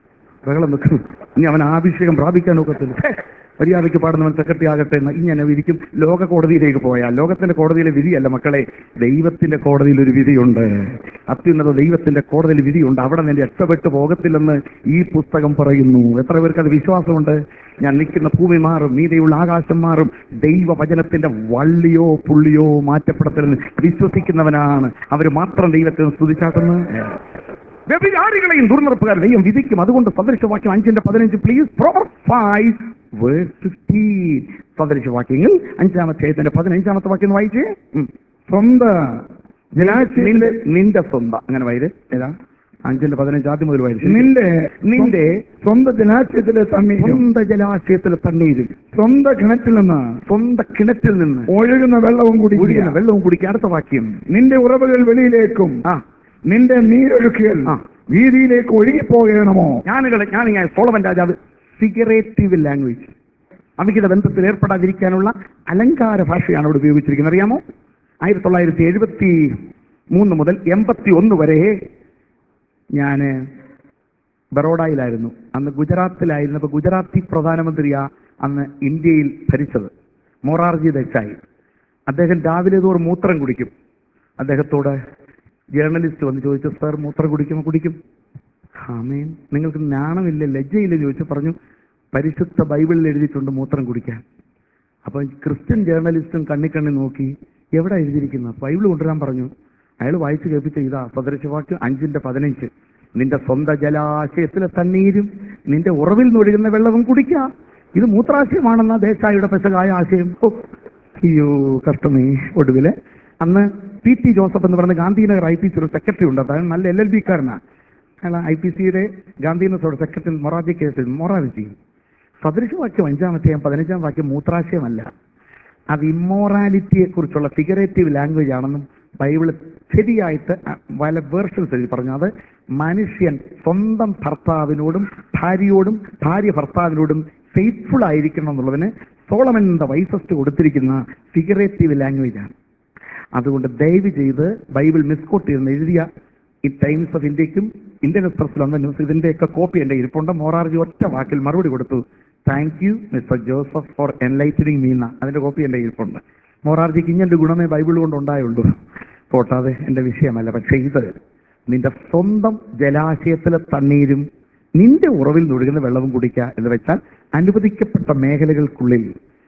ബഹളം വെക്കുന്നു ഇനി അവൻ അഭിഷേകം പ്രാപിക്കാൻ ഒക്കത്തില്ല ഛേ, മര്യാദയ്ക്ക് പാടുന്നവൻ സെക്രട്ടറി ആകട്ടെ എന്ന് ഇങ്ങനെ വിധിക്കും ലോക കോടതിയിലേക്ക് പോയാൽ ലോകത്തിന്റെ കോടതിയിലെ വിധിയല്ല മക്കളെ ദൈവത്തിന്റെ കോടതിയിൽ ഒരു വിധിയുണ്ട് അത്യുന്നത ദൈവത്തിന്റെ കോടതിയിൽ വിധിയുണ്ട് അവിടെ നിന്ന് രക്ഷപ്പെട്ടു പോകത്തില്ലെന്ന് ഈ പുസ്തകം പറയുന്നു എത്ര പേർക്ക് അത് വിശ്വാസമുണ്ട് ഞാൻ നിൽക്കുന്ന ഭൂമി മാറും നീതിയുള്ള ആകാശം മാറും ദൈവവചനത്തിന്റെ വള്ളിയോ പുള്ളിയോ മാറ്റപ്പെടത്തില്ലെന്ന് വിശ്വസിക്കുന്നവനാണ് അവർ മാത്രം ദൈവത്തെ സ്തുതിച്ചാട്ടുന്നത് വ്യഭിചാരികളെയും ദുർനടപ്പുകാർ ദൈവം വിധിക്കും അതുകൊണ്ട് സദൃശവാക്യം അഞ്ചിന്റെ പതിനഞ്ച് പ്ലീസ് ഫൈവ് ഫിഫ്റ്റീൻ സദൃശവാക്യങ്ങൾ അഞ്ചാമത്തെ അധ്യായത്തിന്റെ പതിനഞ്ചാമത്തെ വാക്യം ഒന്ന് വായിച്ചേ ഉം.
സ്വന്തം
നിന്റെ
ജലാശയത്തിലെ
നിന്റെ സ്വന്തം അങ്ങനെ വായത് ഏതാ അഞ്ചിന്റെ പതിനഞ്ച് ആദ്യം മുതൽ വായിച്ചു
നിന്റെ
നിന്റെ
സ്വന്തം ജലാശയത്തിലെ തണ്ണീരും
സ്വന്തം ജലാശയത്തിലെ തണ്ണീരും
സ്വന്തം കിണറ്റിൽ നിന്ന്
സ്വന്തം കിണറ്റിൽ നിന്ന്
ഒഴുകുന്ന വെള്ളവും കുടിക്കുക
ഒഴുകുന്ന വെള്ളവും കുടിക്കുക അടുത്ത വാക്യം
നിന്റെ ഉറവുകൾ വെളിയിലേക്കും
ആ
നിന്റെ നീരൊഴുക്കിയൽ
ആ.
വീതിയിലേക്ക് ഒഴുകിപ്പോകണമോ
ഞാനുകളെ ഞാനിങ്ങനെ സോളമൻ രാജാവ് ഫിഗറേറ്റീവ് ലാംഗ്വേജ് അവിഹിത ബന്ധത്തിൽ ഏർപ്പെടാതിരിക്കാനുള്ള അലങ്കാര ഭാഷയാണ് അവിടെ ഉപയോഗിച്ചിരിക്കുന്നത് അറിയാമോ ആയിരത്തി തൊള്ളായിരത്തി എഴുപത്തി മൂന്ന് മുതൽ എൺപത്തി ഒന്ന് വരെ ഞാൻ ബറോഡയിലായിരുന്നു അന്ന് ഗുജറാത്തിലായിരുന്നപ്പോൾ ഗുജറാത്തി പ്രധാനമന്ത്രിയാ അന്ന് ഇന്ത്യയിൽ ഭരിച്ചത് മൊറാർജി ദേശായി അദ്ദേഹം രാവിലെ തോറും മൂത്രം കുടിക്കും അദ്ദേഹത്തോട് ജേർണലിസ്റ്റ് വന്ന് ചോദിച്ചു സാർ മൂത്രം കുടിക്കുമോ കുടിക്കും ആമേൻ നിങ്ങൾക്ക് നാണമില്ല ലജ്ജയില്ല ചോദിച്ചു പറഞ്ഞു പരിശുദ്ധ ബൈബിളിൽ എഴുതിയിട്ടുണ്ട് മൂത്രം കുടിക്കാൻ അപ്പൊ ക്രിസ്ത്യൻ ജേർണലിസ്റ്റും കണ്ണി കണ്ണി നോക്കി എവിടെ എഴുതിയിരിക്കുന്നത് ബൈബിൾ കൊണ്ടുവരാൻ പറഞ്ഞു അയാൾ വായിച്ചു കേൾപ്പിച്ച ഇതാ സദൃശവാക്യം അഞ്ചിന്റെ പതിനഞ്ച് നിന്റെ സ്വന്തം ജലാശയത്തിലെ തണ്ണീരും നിന്റെ ഉറവിൽ നൊഴുകുന്ന വെള്ളവും കുടിക്കാം ഇത് മൂത്രാശയമാണെന്ന ദേശായിയുടെ പെസകായ ആശയം ഓ അയ്യോ കഷ്ടമേ ഒടുവില് അന്ന് പി ടി ജോസഫ് എന്ന് പറയുന്ന ഗാന്ധിനഗർ ഐ പി സി ഒരു സെക്രട്ടറി ഉണ്ട് അതായത് നല്ല എൽ എൽ ബി കാരനാണ് അയാൾ ഐ പി സിയുടെ ഗാന്ധിനഗർ സെക്രട്ടറി മൊറാജി കേസിൽ മൊറാജി സദൃശവാക്യം അഞ്ചാമത്തെ പതിനഞ്ചാം വാക്യം മൂത്രാശയമല്ല അത് ഇമ്മോറാലിറ്റിയെ കുറിച്ചുള്ള ഫിഗറേറ്റീവ് ലാംഗ്വേജ് ആണെന്നും ബൈബിൾ ശരിയായിട്ട് പല വേർഷൻസ് എഴുതി പറഞ്ഞു അത് മനുഷ്യൻ സ്വന്തം ഭർത്താവിനോടും ഭാര്യയോടും ഭാര്യ ഭർത്താവിനോടും ഫെയ്ത്ത്ഫുൾ ആയിരിക്കണം എന്നുള്ളതിന് സോളമൻ ദ വൈസസ്റ്റ് കൊടുത്തിരിക്കുന്ന ഫിഗറേറ്റീവ് ലാംഗ്വേജ് ആണ് അതുകൊണ്ട് ദയവ് ചെയ്ത് ബൈബിൾ മിസ്കോട്ട് ചെയ്യുന്ന എഴുതിയ ഈ ടൈംസ് ഓഫ് ഇന്ത്യക്കും ഇന്ത്യൻ എക്സ്പ്രസിൽ വന്ന ന്യൂസ് ഇതിന്റെയൊക്കെ കോപ്പി എന്റെ ഇരിപ്പുണ്ട് മോറാർജി ഒറ്റ വാക്കിൽ മറുപടി കൊടുത്തു thank you mister Joseph for enlightening മീന്ന അതിന്റെ കോപ്പി എന്റെ ഇരിപ്പുണ്ട് മോറാർജിക്ക് ഇങ്ങനെ ഒരു ഗുണമേ ബൈബിൾ കൊണ്ട് ഉണ്ടായുള്ളൂ പോട്ടാതെ എന്റെ വിഷയമല്ല പക്ഷെ ഇത് നിന്റെ സ്വന്തം ജലാശയത്തിലെ തണ്ണീരും നിന്റെ ഉറവിൽ നൊഴുകുന്ന വെള്ളവും കുടിക്കുക എന്ന് വെച്ചാൽ അനുവദിക്കപ്പെട്ട മേഖലകൾക്കുള്ളിൽ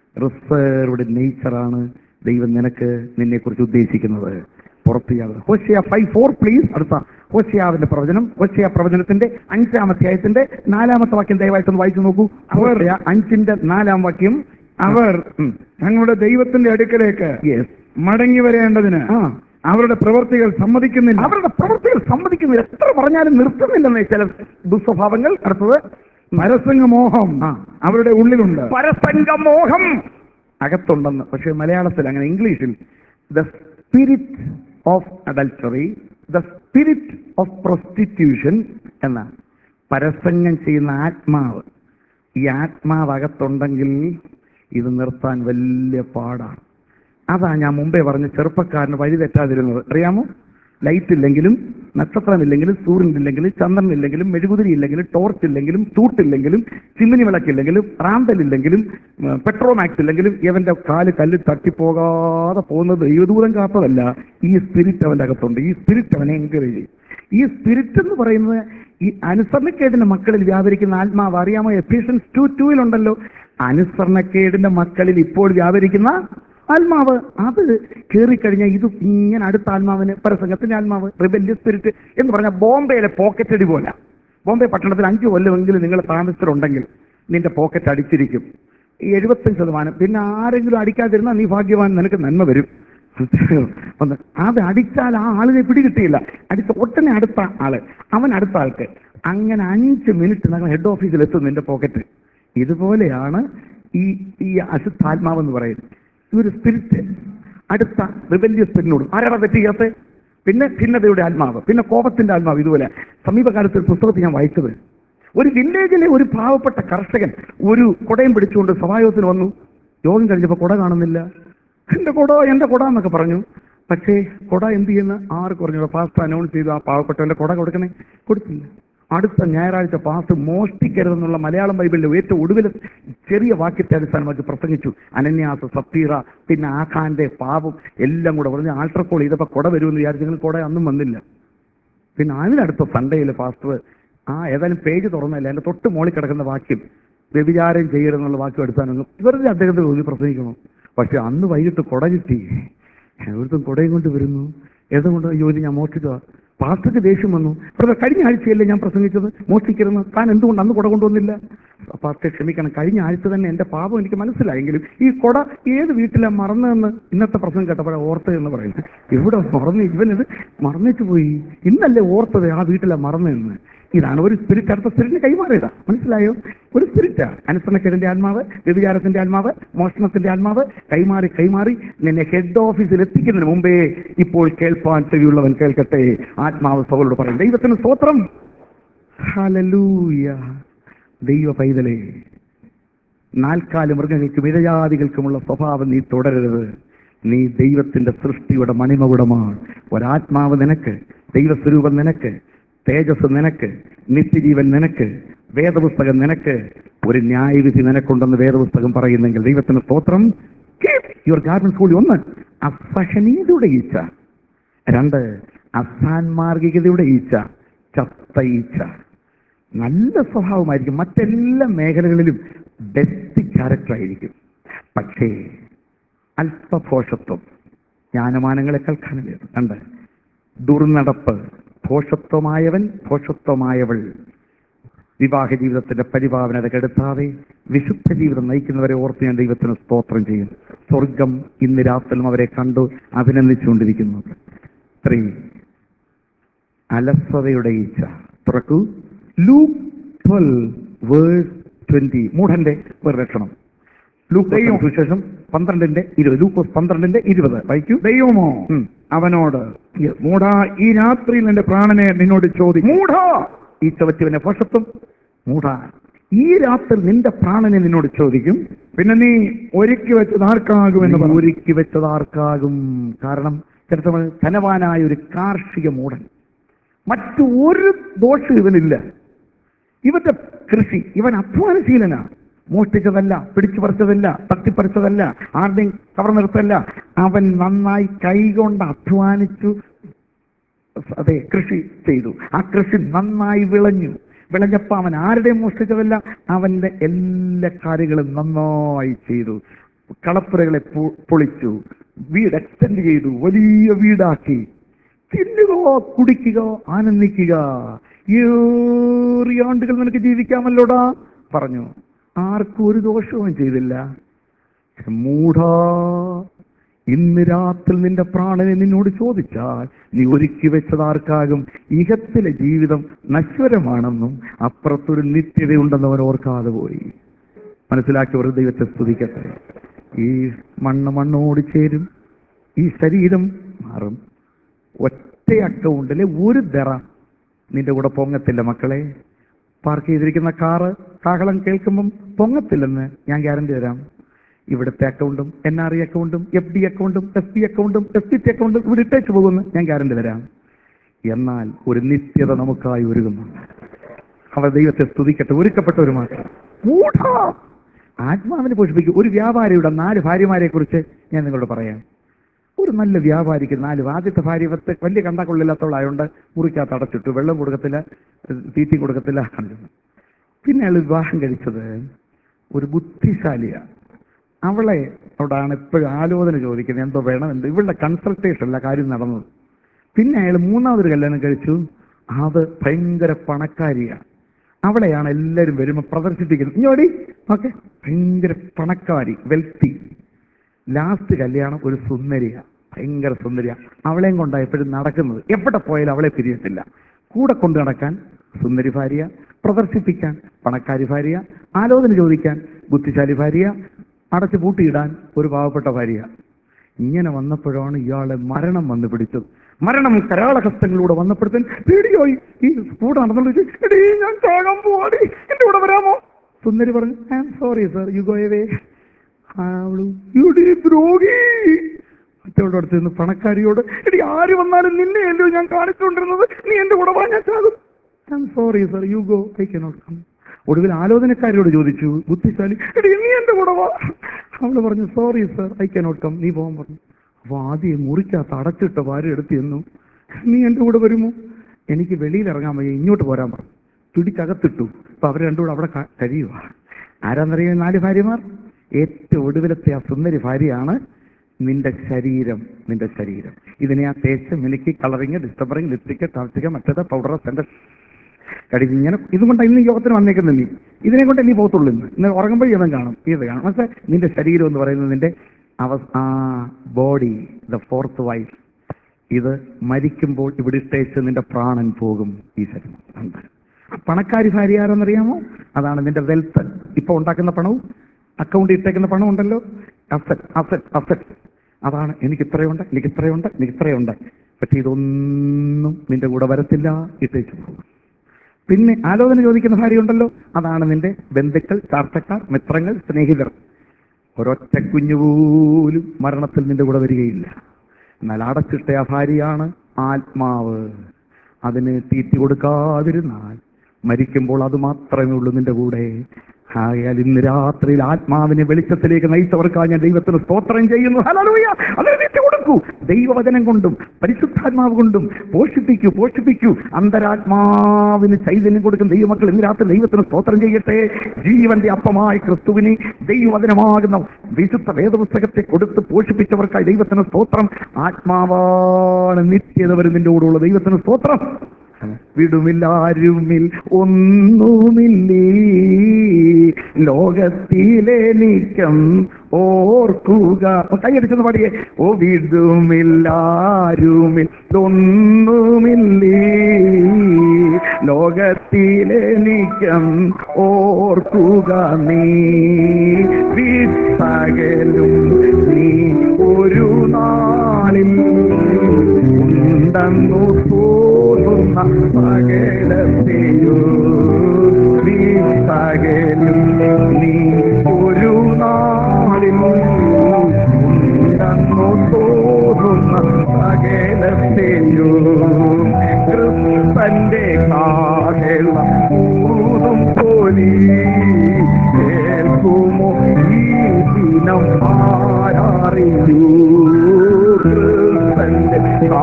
റിസർവ്ഡ് നേച്ചറാണ് ദൈവം നിനക്ക് നിന്നെ കുറിച്ച് ഉദ്ദേശിക്കുന്നത് പുറത്തു ഹോശയ ഫൈവ് ഫോർ പ്ലീസ് അടുത്ത ഹോശയാവിന്റെ പ്രവചനം ഹോശയ പ്രവചനത്തിന്റെ അഞ്ചാമത്തെ ആയത്തിന്റെ നാലാമത്തെ വാക്യം ദയവായിട്ടൊന്ന് വായിച്ചു നോക്കൂ ഹോശയ അഞ്ചിന്റെ നാലാം വാക്യം
അവർ തങ്ങളുടെ ദൈവത്തിന്റെ അടുക്കലേക്ക്
യെസ്
മടങ്ങി വരേണ്ടതിന്
ആ
അവരുടെ പ്രവർത്തികൾ സമ്മതിക്കുന്നില്ല
അവരുടെ പ്രവൃത്തികൾ സമ്മതിക്കുന്നില്ല എത്ര പറഞ്ഞാലും നിർത്തുന്നില്ലെന്നേ ചില ദുസ്വഭാവങ്ങൾ അടുത്തത്
പരസംഗ മോഹം
ആ.
അവരുടെ ഉള്ളിലുണ്ട്
പരസംഗമോഹം അകത്തുണ്ടെന്ന് പക്ഷെ മലയാളത്തിൽ അങ്ങനെ ഇംഗ്ലീഷിൽ the spirit of adultery the spirit of prostitution എന്ന പരസംഗം ചെയ്യുന്ന ആത്മാവ് ഈ ആത്മാവ് അകത്തുണ്ടെങ്കിൽ ഇത് നിർത്താൻ വലിയ പാടാണ് അതാ ഞാൻ മുമ്പേ പറഞ്ഞ ചെറുപ്പക്കാരന് വഴി തെറ്റാതിരുന്നത് അറിയാമോ ലൈറ്റ് ഇല്ലെങ്കിലും നക്ഷത്രമില്ലെങ്കിലും സൂര്യനില്ലെങ്കിലും ചന്ദ്രനില്ലെങ്കിലും മെഴുകുതിരി ഇല്ലെങ്കിലും ടോർച്ച് ഇല്ലെങ്കിലും ചൂട്ടില്ലെങ്കിലും ചിമ്മിനി വിളക്കില്ലെങ്കിലും റാന്തലില്ലെങ്കിലും ഉം, പെട്രോമാക്സ് ഇല്ലെങ്കിലും ഇവന്റെ കാല് കല്ല് തട്ടിപ്പോകാതെ പോകുന്നത് ദൈവദൂതം കാത്തതല്ല ഈ സ്പിരിറ്റ് അവന്റെ അകത്തുണ്ട് ഈ സ്പിരിറ്റ് അവനെ എൻകറേജ് ചെയ്യും ഈ സ്പിരിറ്റ് എന്ന് പറയുന്നത് ഈ അനുസരണക്കേടിന്റെ മക്കളിൽ വ്യാപരിക്കുന്ന ആത്മാവ് അറിയാമോ എഫിഷ്യൻസ് ടു ടൂയിലുണ്ടല്ലോ അനുസരണക്കേടിന്റെ മക്കളിൽ ഇപ്പോൾ വ്യാപരിക്കുന്ന ആത്മാവ് അത് കയറിക്കഴിഞ്ഞാൽ ഇത് ഇങ്ങനെ അടുത്ത ആത്മാവിന് പരസംഗത്തിന്റെ ആത്മാവ് റിബല്യ സ്പിരിറ്റ് എന്ന് പറഞ്ഞാൽ ബോംബെയിലെ പോക്കറ്റ് അടി പോലെ ബോംബെ പട്ടണത്തിൽ അഞ്ച് കൊല്ലമെങ്കിലും നിങ്ങൾ താമസിച്ചിട്ടുണ്ടെങ്കിൽ നിന്റെ പോക്കറ്റ് അടിച്ചിരിക്കും ഈ എഴുപത്തഞ്ച് ശതമാനം പിന്നെ ആരെങ്കിലും അടിക്കാതിരുന്നാൽ നീ ഭാഗ്യവാൻ നിനക്ക് നന്മ വരും ഒന്ന് അത് അടിച്ചാൽ ആ ആളിനെ പിടികിട്ടിയില്ല അടിച്ച ഒട്ടനെ അടുത്ത ആള് അവൻ അടുത്ത ആൾക്ക് അങ്ങനെ അഞ്ച് മിനിറ്റ് നമ്മൾ ഹെഡ് ഓഫീസിൽ എത്തും നിന്റെ പോക്കറ്റ് ഇതുപോലെയാണ് ഈ ഈ അശുദ്ധാത്മാവെന്ന് പറയുന്നത് ഈ ഒരു സ്പിരിറ്റ് അടുത്ത റിബല്യ സ്പിരിറ്റിനോട് ആരാണ് തെറ്റ് ചെയ്യാത്ത പിന്നെ ഭിന്നതയുടെ ആത്മാവ് പിന്നെ കോപത്തിന്റെ ആത്മാവ് ഇതുപോലെ സമീപകാലത്ത് ഒരു പുസ്തകത്തിൽ ഞാൻ വായിച്ചത് ഒരു വില്ലേജിലെ ഒരു പാവപ്പെട്ട കർഷകൻ ഒരു കുടയും പിടിച്ചുകൊണ്ട് സഭായോഗത്തിന് വന്നു യോഗം കഴിഞ്ഞപ്പോൾ കുട കാണുന്നില്ല എന്റെ കുട എന്റെ കുട എന്നൊക്കെ പറഞ്ഞു പക്ഷേ കുട എന്ത് ചെയ്യുന്ന ആർക്ക് പറഞ്ഞു പാസ്റ്റ് അനൗൺസ് ചെയ്തു ആ പാവപ്പെട്ടവന്റെ കുട കൊടുക്കണേ കൊടുത്തില്ല അടുത്ത ഞായറാഴ്ച പാസ്റ്റ് മോഷ്ടിക്കരുതെന്നുള്ള മലയാളം ബൈബിളിലെ ഏറ്റവും ഒടുവിൽ ചെറിയ വാക്യത്തെ അടിസ്ഥാനമാക്കി പ്രസംഗിച്ചു അനന്യാസ സത്തീറ പിന്നെ ആഖാന്റെ പാപം എല്ലാം കൂടെ പറഞ്ഞ് ആൾട്ടർ കോൾ ചെയ്തപ്പോൾ കുട വരുമെന്ന് വിചാരിച്ചെങ്കിൽ കുട അന്നും വന്നില്ല പിന്നെ അതിനടുത്ത സൺഡേയിൽ പാസ്റ്റർ ആ ഏതായാലും പേജ് തുറന്നല്ല എൻ്റെ തൊട്ട് മോളിൽ കിടക്കുന്ന വാക്യം വ്യഭിചാരം ചെയ്യരുതെന്നുള്ള വാക്യം എടുത്താനൊന്നും വെറുതെ അദ്ദേഹത്തെ തോന്നി പ്രസംഗിക്കണം പക്ഷെ അന്ന് വൈകിട്ട് കുട കിട്ടി എവിടുത്തും കുടയും കൊണ്ട് വരുന്നു ഏതുകൊണ്ട് അയ്യോ ഇത് ഞാൻ മോഷ്ടിച്ചതാ പാസ്റ്റർക്ക് ദേഷ്യം വന്നു ബ്രദർ കഴിഞ്ഞ ആഴ്ചയല്ലേ ഞാൻ പ്രസംഗിച്ചത് മോഷ്ടിക്കരുതെന്ന് താൻ എന്തുകൊണ്ട് അന്ന് കുട കൊണ്ടുവന്നില്ല പാസ്റ്റർ ക്ഷമിക്കണം കഴിഞ്ഞ ആഴ്ച തന്നെ എൻ്റെ പാപം എനിക്ക് മനസ്സിലായെങ്കിലും ഈ കുട ഏത് വീട്ടിലാണ് മറന്നതെന്ന് ഇന്നത്തെ പ്രസംഗം കേട്ടപ്പോഴാണ് ഓർത്തത് എന്ന് പറയുന്നത് ഇവിടെ മറന്ന് ഇവനിത് മറന്നിട്ട് പോയി ഇന്നല്ലേ ഓർത്തത് ആ വീട്ടിലാണ് മറന്നതെന്ന് ഇതാണ് ഒരു സ്പിരിറ്റ് അടുത്ത സ്പിരിറ്റിന് കൈമാറിയതാ മനസ്സിലായോ ഒരു സ്പിരിറ്റാ അനുസരണക്കേടിന്റെ ആത്മാവ് വ്യഭിചാരത്തിന്റെ ആത്മാവ് മോഷണത്തിന്റെ ആത്മാവ് കൈമാറി കൈമാറി നിന്നെ ഹെഡ് ഓഫീസിൽ എത്തിക്കുന്നതിന് മുമ്പേ ഇപ്പോൾ കേൾപ്പാൻ ചെവിയുള്ളവൻ കേൾക്കട്ടെ ആത്മാവ് സഭകളോട് പറയും ദൈവത്തിന് സ്തോത്രം ഹല്ലേലൂയ ദൈവ പൈതലേ നാൽക്കാല മൃഗങ്ങൾക്കും ഇഴജാതികൾക്കുമുള്ള സ്വഭാവം നീ തുടരരുത് നീ ദൈവത്തിന്റെ സൃഷ്ടിയുടെ മണിമകുടമാണ് ഒരാത്മാവ് നിനക്ക് ദൈവസ്വരൂപം നിനക്ക് തേജസ് നിനക്ക് നിത്യജീവൻ നിനക്ക് വേദപുസ്തകം നിനക്ക് ഒരു ന്യായവിധി നിനക്കുണ്ടെന്ന് വേദപുസ്തകം പറയുന്നെങ്കിൽ ദൈവത്തിന് സ്തോത്രം യുവർ ഗാർമെന്റ് കൂടി ഒന്ന് അസഹനീയതയുടെ ഈച്ച രണ്ട് അസാൻമാർഗികതയുടെ ഈച്ച ചത്ത ഈച്ച നല്ല സ്വഭാവമായിരിക്കും മറ്റെല്ലാ മേഖലകളിലും ബെസ്റ്റ് ക്യാരക്ടർ ആയിരിക്കും പക്ഷേ അല്പഭോഷത്വം ജ്ഞാനമാനങ്ങളെക്കാൾ കനവേത് കണ്ട് ദുർനടപ്പ് ഭോഷത്വമായവൻ ഭോഷത്വമായവൾ വിവാഹ ജീവിതത്തിന്റെ പരിഭാവനത കെടുത്താതെ വിശുദ്ധ ജീവിതം നയിക്കുന്നവരെ ഓർത്ത് ഞാൻ ദൈവത്തിന് സ്തോത്രം ചെയ്യും സ്വർഗം ഇന്ന് രാത്രിയും അവരെ കണ്ടു അഭിനന്ദിച്ചുകൊണ്ടിരിക്കുന്നു ത്രീ അലസതയുടെ ഈച്ച തുറക്കൂ ലൂക്ക് ട്വൽവ് വേഴ്സ് ട്വന്റി മൂഢന്റെ ഒരു ലക്ഷണം ലൂക്ക്
ദൈവം.
സുശേഷം പന്ത്രണ്ടിന്റെ ഇരുപത് ലൂക്കോസ് പന്ത്രണ്ടിന്റെ ഇരുപത് വായിക്കൂ
ദൈവമോ
ഉം.
അവനോട് മൂടാ ഈ രാത്രിയിൽ എന്റെ പ്രാണനെ നിന്നോട് ചോദിക്കും
മൂഢ ഈ ചവറ്റുവിനെ ഭോഷത്വം മൂഢ ഈ രാത്രി നിന്റെ പ്രാണനെ നിന്നോട് ചോദിക്കും
പിന്നെ നീ ഒരുക്കി വെച്ചത് ആർക്കാകുമെന്ന്
നീ
പറഞ്ഞു
ഒരുക്കി വെച്ചത് ആർക്കാകും കാരണം ചിലപ്പോൾ ധനവാനായ ഒരു കാർഷിക മൂടൻ മറ്റു ഒരു ദോഷം ഇവനില്ല ഇവന്റെ കൃഷി ഇവൻ അധ്വാനശീലനാ മോഷ്ടിച്ചതല്ല പിടിച്ചു പറിച്ചതല്ല തട്ടിപ്പറിച്ചതല്ല ആരുടെയും കവർന്നെടുത്തല്ല അവൻ നന്നായി കൈകൊണ്ട് അധ്വാനിച്ചു അതെ കൃഷി ചെയ്തു ആ കൃഷി നന്നായി വിളഞ്ഞു വിളഞ്ഞപ്പോ അവൻ ആരുടെയും മോഷ്ടിച്ചതല്ല അവന്റെ എല്ലാ കാര്യങ്ങളും നന്നായി ചെയ്തു കളപ്പുരകളെ പൊ- പൊളിച്ചു വീട് എക്സ്റ്റെൻഡ് ചെയ്തു വലിയ വീടാക്കി തിന്നുക കുടിക്കുക ആനന്ദിക്കുക ഏറിയ ആണ്ടുകൾ നിനക്ക് ജീവിക്കാമല്ലോടാ പറഞ്ഞു ആർക്കും ഒരു ദോഷവും ചെയ്തില്ല മൂഢാ ഇന്ന് രാത്രി നിന്റെ പ്രാണനെ നിന്നോട് ചോദിച്ചാൽ നീ ഒരുക്കി വെച്ചതാർക്കാകും ഇഹത്തിലെ ജീവിതം നശ്വരമാണെന്നും അപ്പുറത്തൊരു നിത്യതയുണ്ടെന്ന് അവൻ ഓർക്കാതെ പോയി മനസ്സിലാക്കി ഒരു ദൈവത്തെ സ്തുതിക്കട്ടെ ഈ മണ്ണ് മണ്ണോട് ചേരും ഈ ശരീരം മാറും ഒറ്റ അക്കൗണ്ടിലെ ഒരു ദറ നിന്റെ കൂടെ പൊങ്ങത്തില്ല മക്കളെ പാർക്ക് ചെയ്തിരിക്കുന്ന കാറ് കാഹളം കേൾക്കുമ്പം പൊങ്ങത്തില്ലെന്ന് ഞാൻ ഗ്യാരണ്ടി തരാം ഇവിടുത്തെ അക്കൗണ്ടും എൻ ആർ ഐ അക്കൗണ്ടും എഫ് ഡി അക്കൗണ്ടും എസ് പി അക്കൗണ്ടും എസ് പി ടി അക്കൗണ്ടും ഇവിടെ ഇട്ടേച്ച് പോകുമെന്ന് ഞാൻ ഗ്യാരണ്ടി തരാം എന്നാൽ ഒരു നിത്യത നമുക്കായി ഒരുങ്ങുന്നുണ്ട് അവർ ദൈവത്തെ സ്തുതിക്കട്ടെ ഒരുക്കപ്പെട്ടവർ മാത്രം മൂഢാ. ആത്മാവിനെ പോഷിപ്പിക്കും ഒരു വ്യാപാരിയുടെ നാല് ഭാര്യമാരെ കുറിച്ച് ഞാൻ നിങ്ങളോട് പറയാം ഒരു നല്ല വ്യാപാരിക്ക് നാല് ആദ്യത്തെ ഭാര്യ പത്ത് വലിയ കണ്ടക്കൊള്ളില്ലാത്തവളായോണ്ട് മുറിക്കകത്ത് അടച്ചിട്ടു വെള്ളം കൊടുക്കത്തില്ല തീറ്റി കൊടുക്കത്തില്ല കണ്ടിരുന്നു പിന്നെ അയാൾ വിവാഹം കഴിച്ചത് ഒരു ബുദ്ധിശാലിയാണ് അവളെ അവിടാണ് എപ്പോഴും ആലോചന ചോദിക്കുന്നത് എന്തോ വേണം എന്തോ ഇവളുടെ കൺസൾട്ടേഷനല്ല കാര്യം നടന്നത് പിന്നെ അയാൾ മൂന്നാമതൊരു കല്യാണം കഴിച്ചു അത് ഭയങ്കര പണക്കാരിയാണ് അവളെയാണ് എല്ലാവരും വരുമ്പോൾ പ്രദർശിപ്പിക്കുന്നത് ഇങ്ങോടി ഓക്കെ ഭയങ്കര പണക്കാരി വെൽത്തി ലാസ്റ്റ് കല്യാണം ഒരു സുന്ദരിയ ഭയങ്കര സുന്ദരിയ അവളെയും കൊണ്ടാണ് എപ്പോഴും നടക്കുന്നത് എവിടെ പോയാലും അവളെ പിരിയത്തില്ല കൂടെ കൊണ്ടു നടക്കാൻ സുന്ദരി ഭാര്യ പ്രദർശിപ്പിക്കാൻ പണക്കാരി ഭാര്യ ആലോചന ചോദിക്കാൻ ബുദ്ധിശാലി ഭാര്യ അടച്ചു പൂട്ടിയിടാൻ ഒരു പാവപ്പെട്ട ഭാര്യ ഇങ്ങനെ വന്നപ്പോഴാണ് ഇയാളെ മരണം വന്ന് പിടിച്ചത് മരണം കരാളഹസ്തങ്ങളിലൂടെ വന്നപ്പോഴത്തേന് പേടിയായി ഈ കൂടെ നടന്നുകൊണ്ട് ചോദിച്ചു, "എടീ, ഞാൻ ചാകാൻ പോവാടി എന്റെ കൂടെ വരാമോ സുന്ദരി പറഞ്ഞു I am sorry sir you go away അവള് "എടീ, ദ്രോഹി മറ്റവളുടെ അടുത്ത് നിന്ന് പണക്കാരിയോട് എടി ആര് വന്നാലും നിന്നെയല്ലോ ഞാൻ കാണിച്ചുകൊണ്ടിരുന്നത് നീ എന്റെ കൂടെ വാ ഞാൻ ചാകും I am sorry sir you go I cannot come ഒടുവിൽ ആലോചനക്കാരോട് ചോദിച്ചു ബുദ്ധിശാലി എടി നീ എന്റെ കൂടെ വാ അവള് പറഞ്ഞു sorry sir I cannot come നീ പോകാൻ പറഞ്ഞു അപ്പൊ ആദ്യം മുറിക്കകത്ത് അടച്ചിട്ട ഭാര്യ എടുത്ത് ചെന്നു നീ എന്റെ കൂടെ വരുമോ എനിക്ക് വെളിയിൽ ഇറങ്ങാൻ വയ്യ ഇങ്ങോട്ട് പോരാൻ പറഞ്ഞു പിടിച്ചകത്തിട്ടു അപ്പൊ അവർ രണ്ടുകൂടെ അവിടെ ക- കഴിയുക ആരാന്നറിയാം നാല് ഭാര്യമാർ ഏറ്റവും ഒടുവിലത്തെ ആ സുന്ദരി ഭാര്യയാണ് നിന്റെ ശരീരം നിന്റെ ശരീരം ഇതിനെ ആ തേച്ച് മിനുക്കി കളറിങ് ഡിസ്റ്റർബറിങ് ലിപ്സ്റ്റിക് ടാർട്ടിക മറ്റേത് പൗഡർ സെന്റർ കടിഞ്ഞ് ഇങ്ങനെ ഇതുകൊണ്ട് ഇന്ന് യോഗത്തിന് വന്നേക്കുന്ന നീ ഇതിനെ കൊണ്ട് നീ പോകത്തുള്ളൂ ഇന്ന് ഇന്ന് ഉറങ്ങുമ്പോൾ ഇവൻ കാണും ഇത് കാണും പക്ഷേ നിന്റെ ശരീരം എന്ന് പറയുന്നത് നിന്റെ അവ ആ ബോഡി ദ ഫോർത്ത് വൈഫ് ഇത് മരിക്കുമ്പോൾ ഇവിടെ ഇട്ടേച്ച് നിന്റെ പ്രാണൻ പോകും ഈ ശരീരം ഉണ്ട്. ആ പണക്കാരി ഭാര്യ ആരെന്നറിയാമോ അതാണ് നിന്റെ വെൽത്ത് ഇപ്പൊ ഉണ്ടാക്കുന്ന പണവും അക്കൗണ്ടിൽ ഇട്ടേക്കുന്ന പണം ഉണ്ടല്ലോ അസറ്റ് അസറ്റ് അസറ്റ് അതാണ് എനിക്ക് ഇത്രയുണ്ട് എനിക്ക് ഇത്രയുണ്ട് എനിക്ക് ഇത്രയുണ്ട് പക്ഷെ ഇതൊന്നും നിന്റെ കൂടെ വരത്തില്ല ഇട്ടേച്ചു പോകും പിന്നെ ആലോചന ചോദിക്കുന്ന ഭാര്യയുണ്ടല്ലോ അതാണ് നിന്റെ ബന്ധുക്കൾ ചാർച്ചക്കാർ മിത്രങ്ങൾ സ്നേഹിതർ ഒരൊറ്റ കുഞ്ഞു പോലും മരണത്തിൽ നിന്റെ കൂടെ വരികയില്ല എന്നാൽ അടച്ചിട്ട ആ ഭാര്യയാണ് ആത്മാവ് അതിന് തീറ്റി കൊടുക്കാതിരുന്നാൽ മരിക്കുമ്പോൾ അത് മാത്രമേ ഉള്ളൂ നിന്റെ കൂടെ ആയാൽ ഇന്ന് രാത്രിയിൽ ആത്മാവിനെ വെളിച്ചത്തിലേക്ക് നയിച്ചവർക്കായി ഞാൻ ദൈവത്തിന് സ്തോത്രം ചെയ്യുന്നു ഹല്ലേലൂയ അതിന് നീട്ടി കൊടുക്കൂ ദൈവവചനം കൊണ്ടും പരിശുദ്ധാത്മാവ് കൊണ്ടും പോഷിപ്പിക്കൂ പോഷിപ്പിക്കൂ അന്തരാത്മാവിന് ചൈതന്യം കൊടുക്കുന്ന ദൈവമക്കൾ ഇന്ന് രാത്രി ദൈവത്തിന് സ്തോത്രം ചെയ്യട്ടെ ജീവന്റെ അപ്പമായ ക്രിസ്തുവിനെ ദൈവവചനമാകുന്ന വിശുദ്ധ വേദപുസ്തകത്തെ കൊടുത്ത് പോഷിപ്പിച്ചവർക്കായി ദൈവത്തിന് സ്തോത്രം ആത്മാവാണ് നിത്യത വരുന്നതിൻ്റെ കൂടെയുള്ള ദൈവത്തിന് സ്തോത്രം വിടുമില്ലാരുമിൽ ഒന്നുമില്ലേ ലോകത്തിലെനിക്കം ഓർക്കുക കൈയടിച്ചെന്ന് പാടിയേ ഓ വിടുമില്ലാരുമിൽ ഒന്നുമില്ലേ ലോകത്തിലെനിക്കം ഓർക്കുക നീ വിസകലും നീ ഒരു നാളിൽ ഉണ്ടെന്നു തോന്നുന്ന സകലത്തെയോ നീ സകലും നീ ഒരു നാളിൽ ഉണ്ടെന്നു തോന്നുന്ന സകലത്തെയോ ക്രിസ്തന്റെ കാഹള ൂതും പോലി കേൾക്കുമോ ഈ ദിനം ആരാറിയൂ ക്രിസ്തന്റെ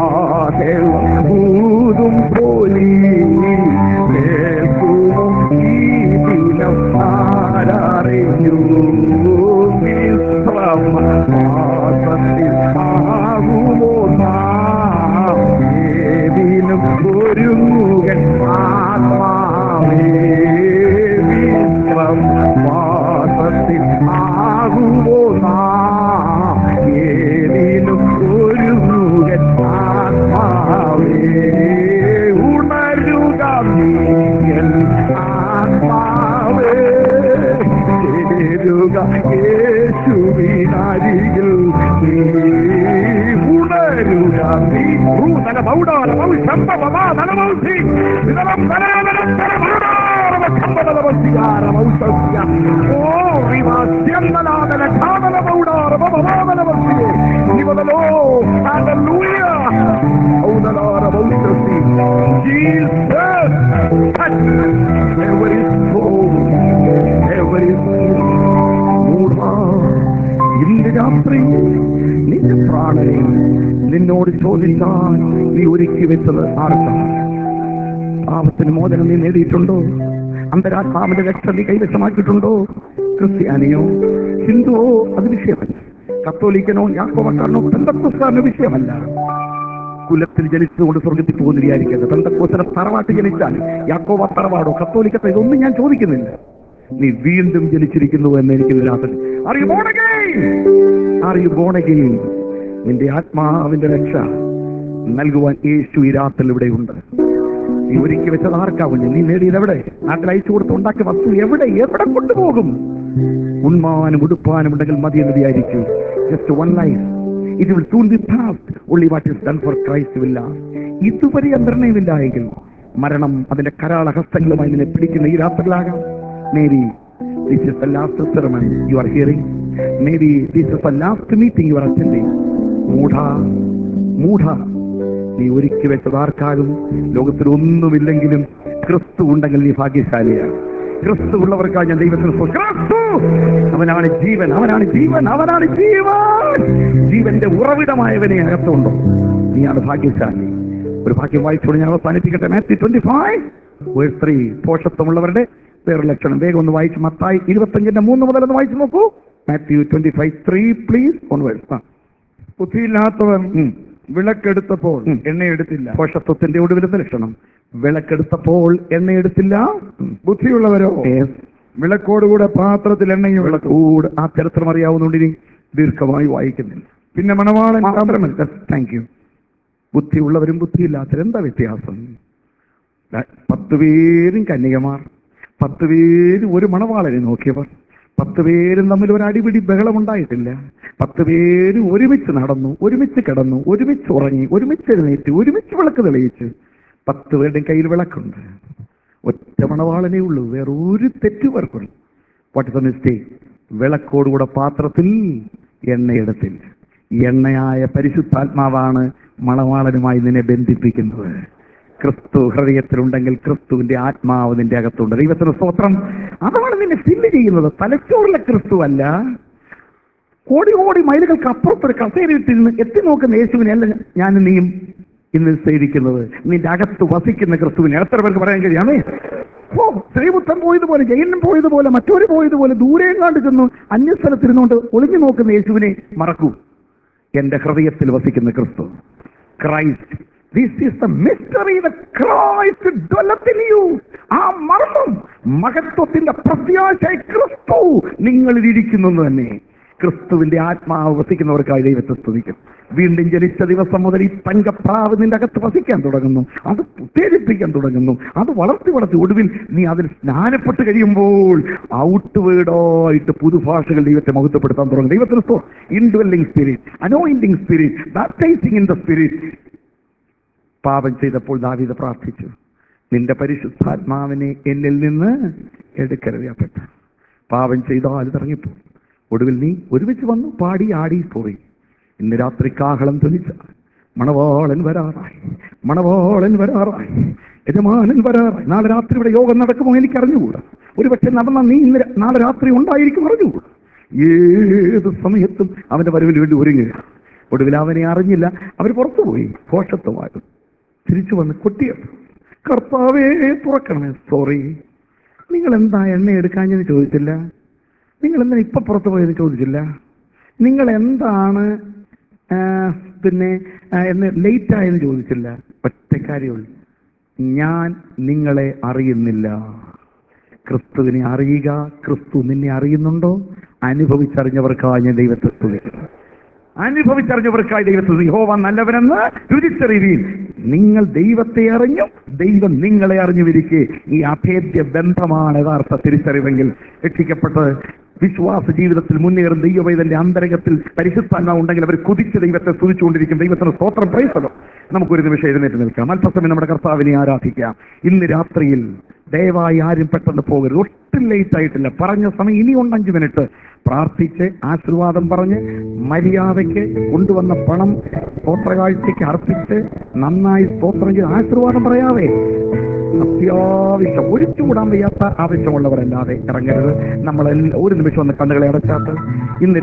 കാഹളൂതും പോലി കേൾക്കുമോ ഈ ദിനം ആരാറിയൂ വിശ്രമവാസത്തിൽ ആകുമോ നാം ഏതിനും ഒരുങ്ങുകൻ ആത്മാവേ വിശ്രമവാസത്തിൽ ആകുമോ നാം ഏതിനും ഒരുങ്ങുകൻ ആത്മാവേ ഉണരുക നീയൻ ആത്മാവേ ചേരുക യേശുവിനരികിൽ നീ ഉണരുക നീ ഭൂതല ബൗഡാല ബൗ ശംഭവമാ നലമൗസി വിതലം തലനലം തലമൗഡാരവ ശംഭവലവസിയാര മൗസസ്യ ഓ വിവാസ്യന്തലാതല ഖാതല ബൗഡാരവ ഭവാമലവസിയേ നിവദലോ ഹല്ലേലൂയ ഔദലാര മൗസസി Jesus touch every soul every മൂടാ ഇന്ന് രാത്രി നിന്റെ പ്രാണനെ നിന്നോട് ചോദിച്ചാൽ നീ ഒരുക്കി വെച്ചത് ആർക്കാണ് പാപത്തിന് മോചനം നീ നേടിയിട്ടുണ്ടോ അന്തരാത്മാവിന്റെ രക്ഷ നീ കൈവശമാക്കിയിട്ടുണ്ടോ ക്രിസ്ത്യാനിയോ ഹിന്ദുവോ അത് വിഷയമല്ല കത്തോലിക്കനോ യാക്കോവക്കാരനോ ബന്ധക്കുസ്താരനോ വിഷയമല്ല കുലത്തിൽ ജനിച്ചുകൊണ്ട് സ്വർഗത്തിൽ പോകുന്ന വിചാരിക്കരുത് ബന്ധക്കോസിനെ തറവാട്ട് ജനിച്ചാൽ യാക്കോവ തറവാടോ കത്തോലിക്കത്തോ ഇതൊന്നും ഞാൻ ചോദിക്കുന്നില്ല നീ വീണ്ടും ജനിച്ചിരിക്കുന്നു എന്ന് എനിക്ക് രാത്രി അറിയു അറിയു ബോണകയും നിന്റെ ആത്മാവിന്റെ രക്ഷ നൽകുവാൻ യേശു ഈ രാത്രിയിൽ ഇവിടെയുണ്ട് നീ ഒരുക്കി വെച്ചത് ആർക്കാവില്ല നീ നേടിയത് എവിടെ നാട്ടിൽ അയച്ചു കൊടുത്ത് ഉണ്ടാക്കിയ വസ്തു എവിടെ എവിടെ കൊണ്ടുപോകും ഉണ്മാനും ഉടുപ്പാനും ഉണ്ടെങ്കിൽ മതി എന്ന് വിചാരിച്ചു just one life it will soon be past only what is done for Christ will last. ഇതുവരെ നിർണയമില്ല എങ്കിൽ മരണം അതിന്റെ കരാള ഹസ്തങ്ങളുമായി നിന്നെ പിടിക്കുന്ന ഈ രാത്രിയിലാകാം maybe this is the last sermon you are hearing maybe this is the last meeting you are attending മൂഢ മൂഢ നീ ഒരുക്കി വെച്ചത് ആർക്കാകും ലോകത്തിൽ ഒന്നുമില്ലെങ്കിലും ക്രിസ്തു ഉണ്ടെങ്കിൽ നീ ഭാഗ്യശാലിയാണ് ക്രിസ്തു ഉള്ളവർക്കാണ് ഞാൻ ദൈവത്തിന് സ്തോത്രം. ക്രിസ്തു അവനാണ് ജീവൻ അവനാണ് ജീവൻ അവനാണ് ജീവൻ ജീവന്റെ ഉറവിടമായവനെ അകത്തുണ്ടോ നീയാണ് ഭാഗ്യശാലി ഒരു ഭാഗ്യം വായിച്ചോട് ഞാൻ അവസാനിപ്പിക്കട്ടെ മാത്യു ട്വന്റി ഫൈവ് ത്രീ പോഷത്വമുള്ളവരുടെ വേറെ ലക്ഷണം വേഗം ഒന്ന് വായിച്ച് മത്തായി ഇരുപത്തഞ്ചിന്റെ മൂന്ന് മുതൽ ഒന്ന് വായിച്ചു നോക്കൂ Matthew twenty five three please ഒന്ന് വേഴ്സ്
ബുദ്ധിയില്ലാത്തവൻ
ഉം.
വിളക്കെടുത്തപ്പോൾ
ഉം.
എണ്ണയെടുത്തില്ല
പോഷത്വത്തിന്റെ ഒടുവിലത്തെ ലക്ഷണം വിളക്കെടുത്തപ്പോൾ എണ്ണയെടുത്തില്ല
ബുദ്ധിയുള്ളവരോ
Yes.
വിളക്കോടുകൂടെ പാത്രത്തിൽ എണ്ണയും വിളക്കും
കൂട് ആ ചരിത്രം അറിയാവുന്നതുകൊണ്ട് ഇനി ദീർഘമായി വായിക്കുന്നില്ല
പിന്നെ മണവാളൻ
മാത്രമല്ല താങ്ക് യു ബുദ്ധിയുള്ളവരും ബുദ്ധിയില്ലാത്തവരും എന്താ വ്യത്യാസം ദാ, പത്ത് പേരും കന്യകമാർ പത്ത് പേരും ഒരു മണവാളനെ നോക്കിയവർ പത്ത് പേരും തമ്മിൽ ഒരു അടിപിടി ബഹളമുണ്ടായിട്ടില്ല പത്ത് പേരും ഒരുമിച്ച് നടന്നു ഒരുമിച്ച് കിടന്നു ഒരുമിച്ച് ഉറങ്ങി ഒരുമിച്ച് എഴുന്നേറ്റ് ഒരുമിച്ച് വിളക്ക് തെളിയിച്ച് പത്ത് പേരുടെയും കയ്യിൽ വിളക്കുണ്ട് ഒറ്റ മണവാളനേ ഉള്ളൂ വേറെ ഒരു തെറ്റുപേർക്കുള്ളൂ വാട്ട് ഇസ് മിസ്റ്റേക്ക് വിളക്കോടുകൂടെ പാത്രത്തിൽ എണ്ണയെടുത്തില്ല എണ്ണയായ പരിശുദ്ധാത്മാവാണ് മണവാളനുമായി നിന്നെ ബന്ധിപ്പിക്കുന്നത് ക്രിസ്തു ഹൃദയത്തിലുണ്ടെങ്കിൽ ക്രിസ്തുവിന്റെ ആത്മാവ് നിന്റെ അകത്തുണ്ട് ദൈവത്തിന് സ്തോത്രം അതാണ് നിന്നെ ഫില്ല് ചെയ്യുന്നത് തലച്ചോറിലെ ക്രിസ്തു അല്ല കോടി കോടി മൈലുകൾക്ക് അപ്പുറത്തൊരു കസേരയിട്ടിരുന്ന് എത്തി നോക്കുന്ന യേശുവിനെ അല്ല ഞാൻ നീയും ഇന്ന് സേവിക്കുന്നത് നിന്റെ അകത്ത് വസിക്കുന്ന ക്രിസ്തുവിനെ എത്ര പേർക്ക് പറയാൻ കഴിയാമേ ഓ ശ്രീപുത്തൻ പോയതുപോലെ ജയനും പോയതുപോലെ മറ്റൊരു പോയതുപോലെ ദൂരെ എങ്ങാണ്ട് ചെന്നു അന്യസ്ഥലത്തിരുന്നുകൊണ്ട് ഒളിഞ്ഞു നോക്കുന്ന യേശുവിനെ മറക്കൂ എന്റെ ഹൃദയത്തിൽ വസിക്കുന്ന ക്രിസ്തു Christ this is the mystery the Christ dwelleth in you ആ മർമ്മം മഹത്വത്തിന്റെ പ്രത്യാശ ക്രിസ്തു നിങ്ങളിൽ ഇരിക്കുന്നു എന്ന് തന്നെ ക്രിസ്തുവിന്റെ ആത്മാവ് വസിക്കുന്നവർക്കായി ദൈവത്തെ സ്തുതിക്കും വീണ്ടും ജനിച്ച ദിവസം മുതൽ ഈ തങ്കപ്രാവ് നിന്റെ അകത്ത് വസിക്കാൻ തുടങ്ങുന്നു അത് ഉത്തേജിപ്പിക്കാൻ തുടങ്ങുന്നു അത് വളർത്തി വളർത്തി ഒടുവിൽ നീ അതിൽ സ്നാനപ്പെട്ട് കഴിയുമ്പോൾ ഔട്ട് വേർഡായിട്ട് പുതുഭാഷകൾ ദൈവത്തെ മഹത്വപ്പെടുത്താൻ തുടങ്ങും ദൈവത്തിന് സ്തോ indwelling spirit anointing spirit baptizing in the spirit പാപം ചെയ്തപ്പോൾ ദാവീദ് പ്രാർത്ഥിച്ചു നിന്റെ പരിശുദ്ധാത്മാവിനെ എന്നിൽ നിന്ന് എടുക്കരുതപ്പെട്ട പാപം ചെയ്താൽ ഇറങ്ങിപ്പോ ഒടുവിൽ നീ ഒരുമിച്ച് വന്നു പാടി ആടി പോയി ഇന്ന് രാത്രി കാഹളം ധ്വനിച്ച മണവാളൻ വരാറായി മണവാളൻ വരാറായി യജമാനൻ വരാറായി നാളെ രാത്രി ഇവിടെ യോഗം നടക്കുമോ എനിക്ക് അറിഞ്ഞുകൂടാ ഒരുപക്ഷെ നടന്ന നീ ഇന്ന് ര- നാളെ രാത്രി ഉണ്ടായിരിക്കും അറിഞ്ഞുകൂടാ ഏത് സമയത്തും അവന്റെ വരവിന് വേണ്ടി ഒരുങ്ങുക ഒടുവിൽ അവനെ അറിഞ്ഞില്ല അവർ പുറത്തുപോയി ഘോഷത്വമായിരുന്നു തിരിച്ചു വന്ന് കൊട്ടിയത് കർത്താവേ തുറക്കണമേ സോറി നിങ്ങൾ എന്താ എണ്ണ എടുക്കാഞ്ഞെന്ന് ചോദിച്ചില്ല നിങ്ങൾ എന്താ ഇപ്പൊ പുറത്തു പോയെന്ന് ചോദിച്ചില്ല നിങ്ങൾ എന്താണ് ആ, പിന്നെ ആ, എന്ന് ലേറ്റ് ആയെന്ന് ചോദിച്ചില്ല ഒറ്റ കാര്യമുള്ളൂ ഞാൻ നിങ്ങളെ അറിയുന്നില്ല ക്രിസ്തുവിനെ അറിയുക ക്രിസ്തു നിന്നെ അറിയുന്നുണ്ടോ അനുഭവിച്ചറിഞ്ഞവർക്കായി ഞാൻ ദൈവത്തെ സ്തുതിക്കുന്നു അനുഭവിച്ചറിഞ്ഞവർക്കായി ദൈവത്തെ യഹോവ നല്ലവനെന്ന് രുചിച്ചറിയുകയും നിങ്ങൾ ദൈവത്തെ അറിഞ്ഞു ദൈവം നിങ്ങളെ അറിഞ്ഞുവിരിക്കെ ഈ അഭേദ്യ ബന്ധമാണ് യഥാർത്ഥ തിരിച്ചറിവെങ്കിൽ രക്ഷിക്കപ്പെട്ട് വിശ്വാസ ജീവിതത്തിൽ മുന്നേറും ദൈവവേദന്റെ അന്തരംഗത്തിൽ പരിശുദ്ധാത്മാവ് ഉണ്ടെങ്കിൽ അവർ കുതിച്ച് ദൈവത്തെ സ്തുതിച്ചുകൊണ്ടിരിക്കും ദൈവത്തിന് സ്തോത്രം പ്രൈസലോ നമുക്കൊരു നിമിഷം എഴുന്നേറ്റ് നിൽക്കാം അല്പസമയം നമ്മുടെ കർത്താവിനെ ആരാധിക്കാം ഇന്ന് രാത്രിയിൽ ദയവായി ആരും പെട്ടെന്ന് പോകരുത് ഒട്ടും ലേറ്റ് ആയിട്ടില്ല പറഞ്ഞ സമയം ഇനിയുണ്ട് അഞ്ച് മിനിറ്റ് പ്രാർത്ഥിച്ച് ആശീർവാദം പറഞ്ഞ് മര്യാദയ്ക്ക് കൊണ്ടുവന്ന പണം സ്തോത്രകാഴ്ചയ്ക്ക് അർപ്പിച്ച് നന്നായി സ്തോത്രം ചെയ്ത് ആശീർവാദം പറയാവേ അത്യാവശ്യം ഒഴിച്ചുകൂടാൻ വയ്യാത്ത ആവശ്യമുള്ളവരല്ലാതെ ഇറങ്ങരുത് നമ്മൾ ഒരു നിമിഷം ഒന്ന് കണ്ണുകളെ അടച്ചാട്ട് ഇന്ന്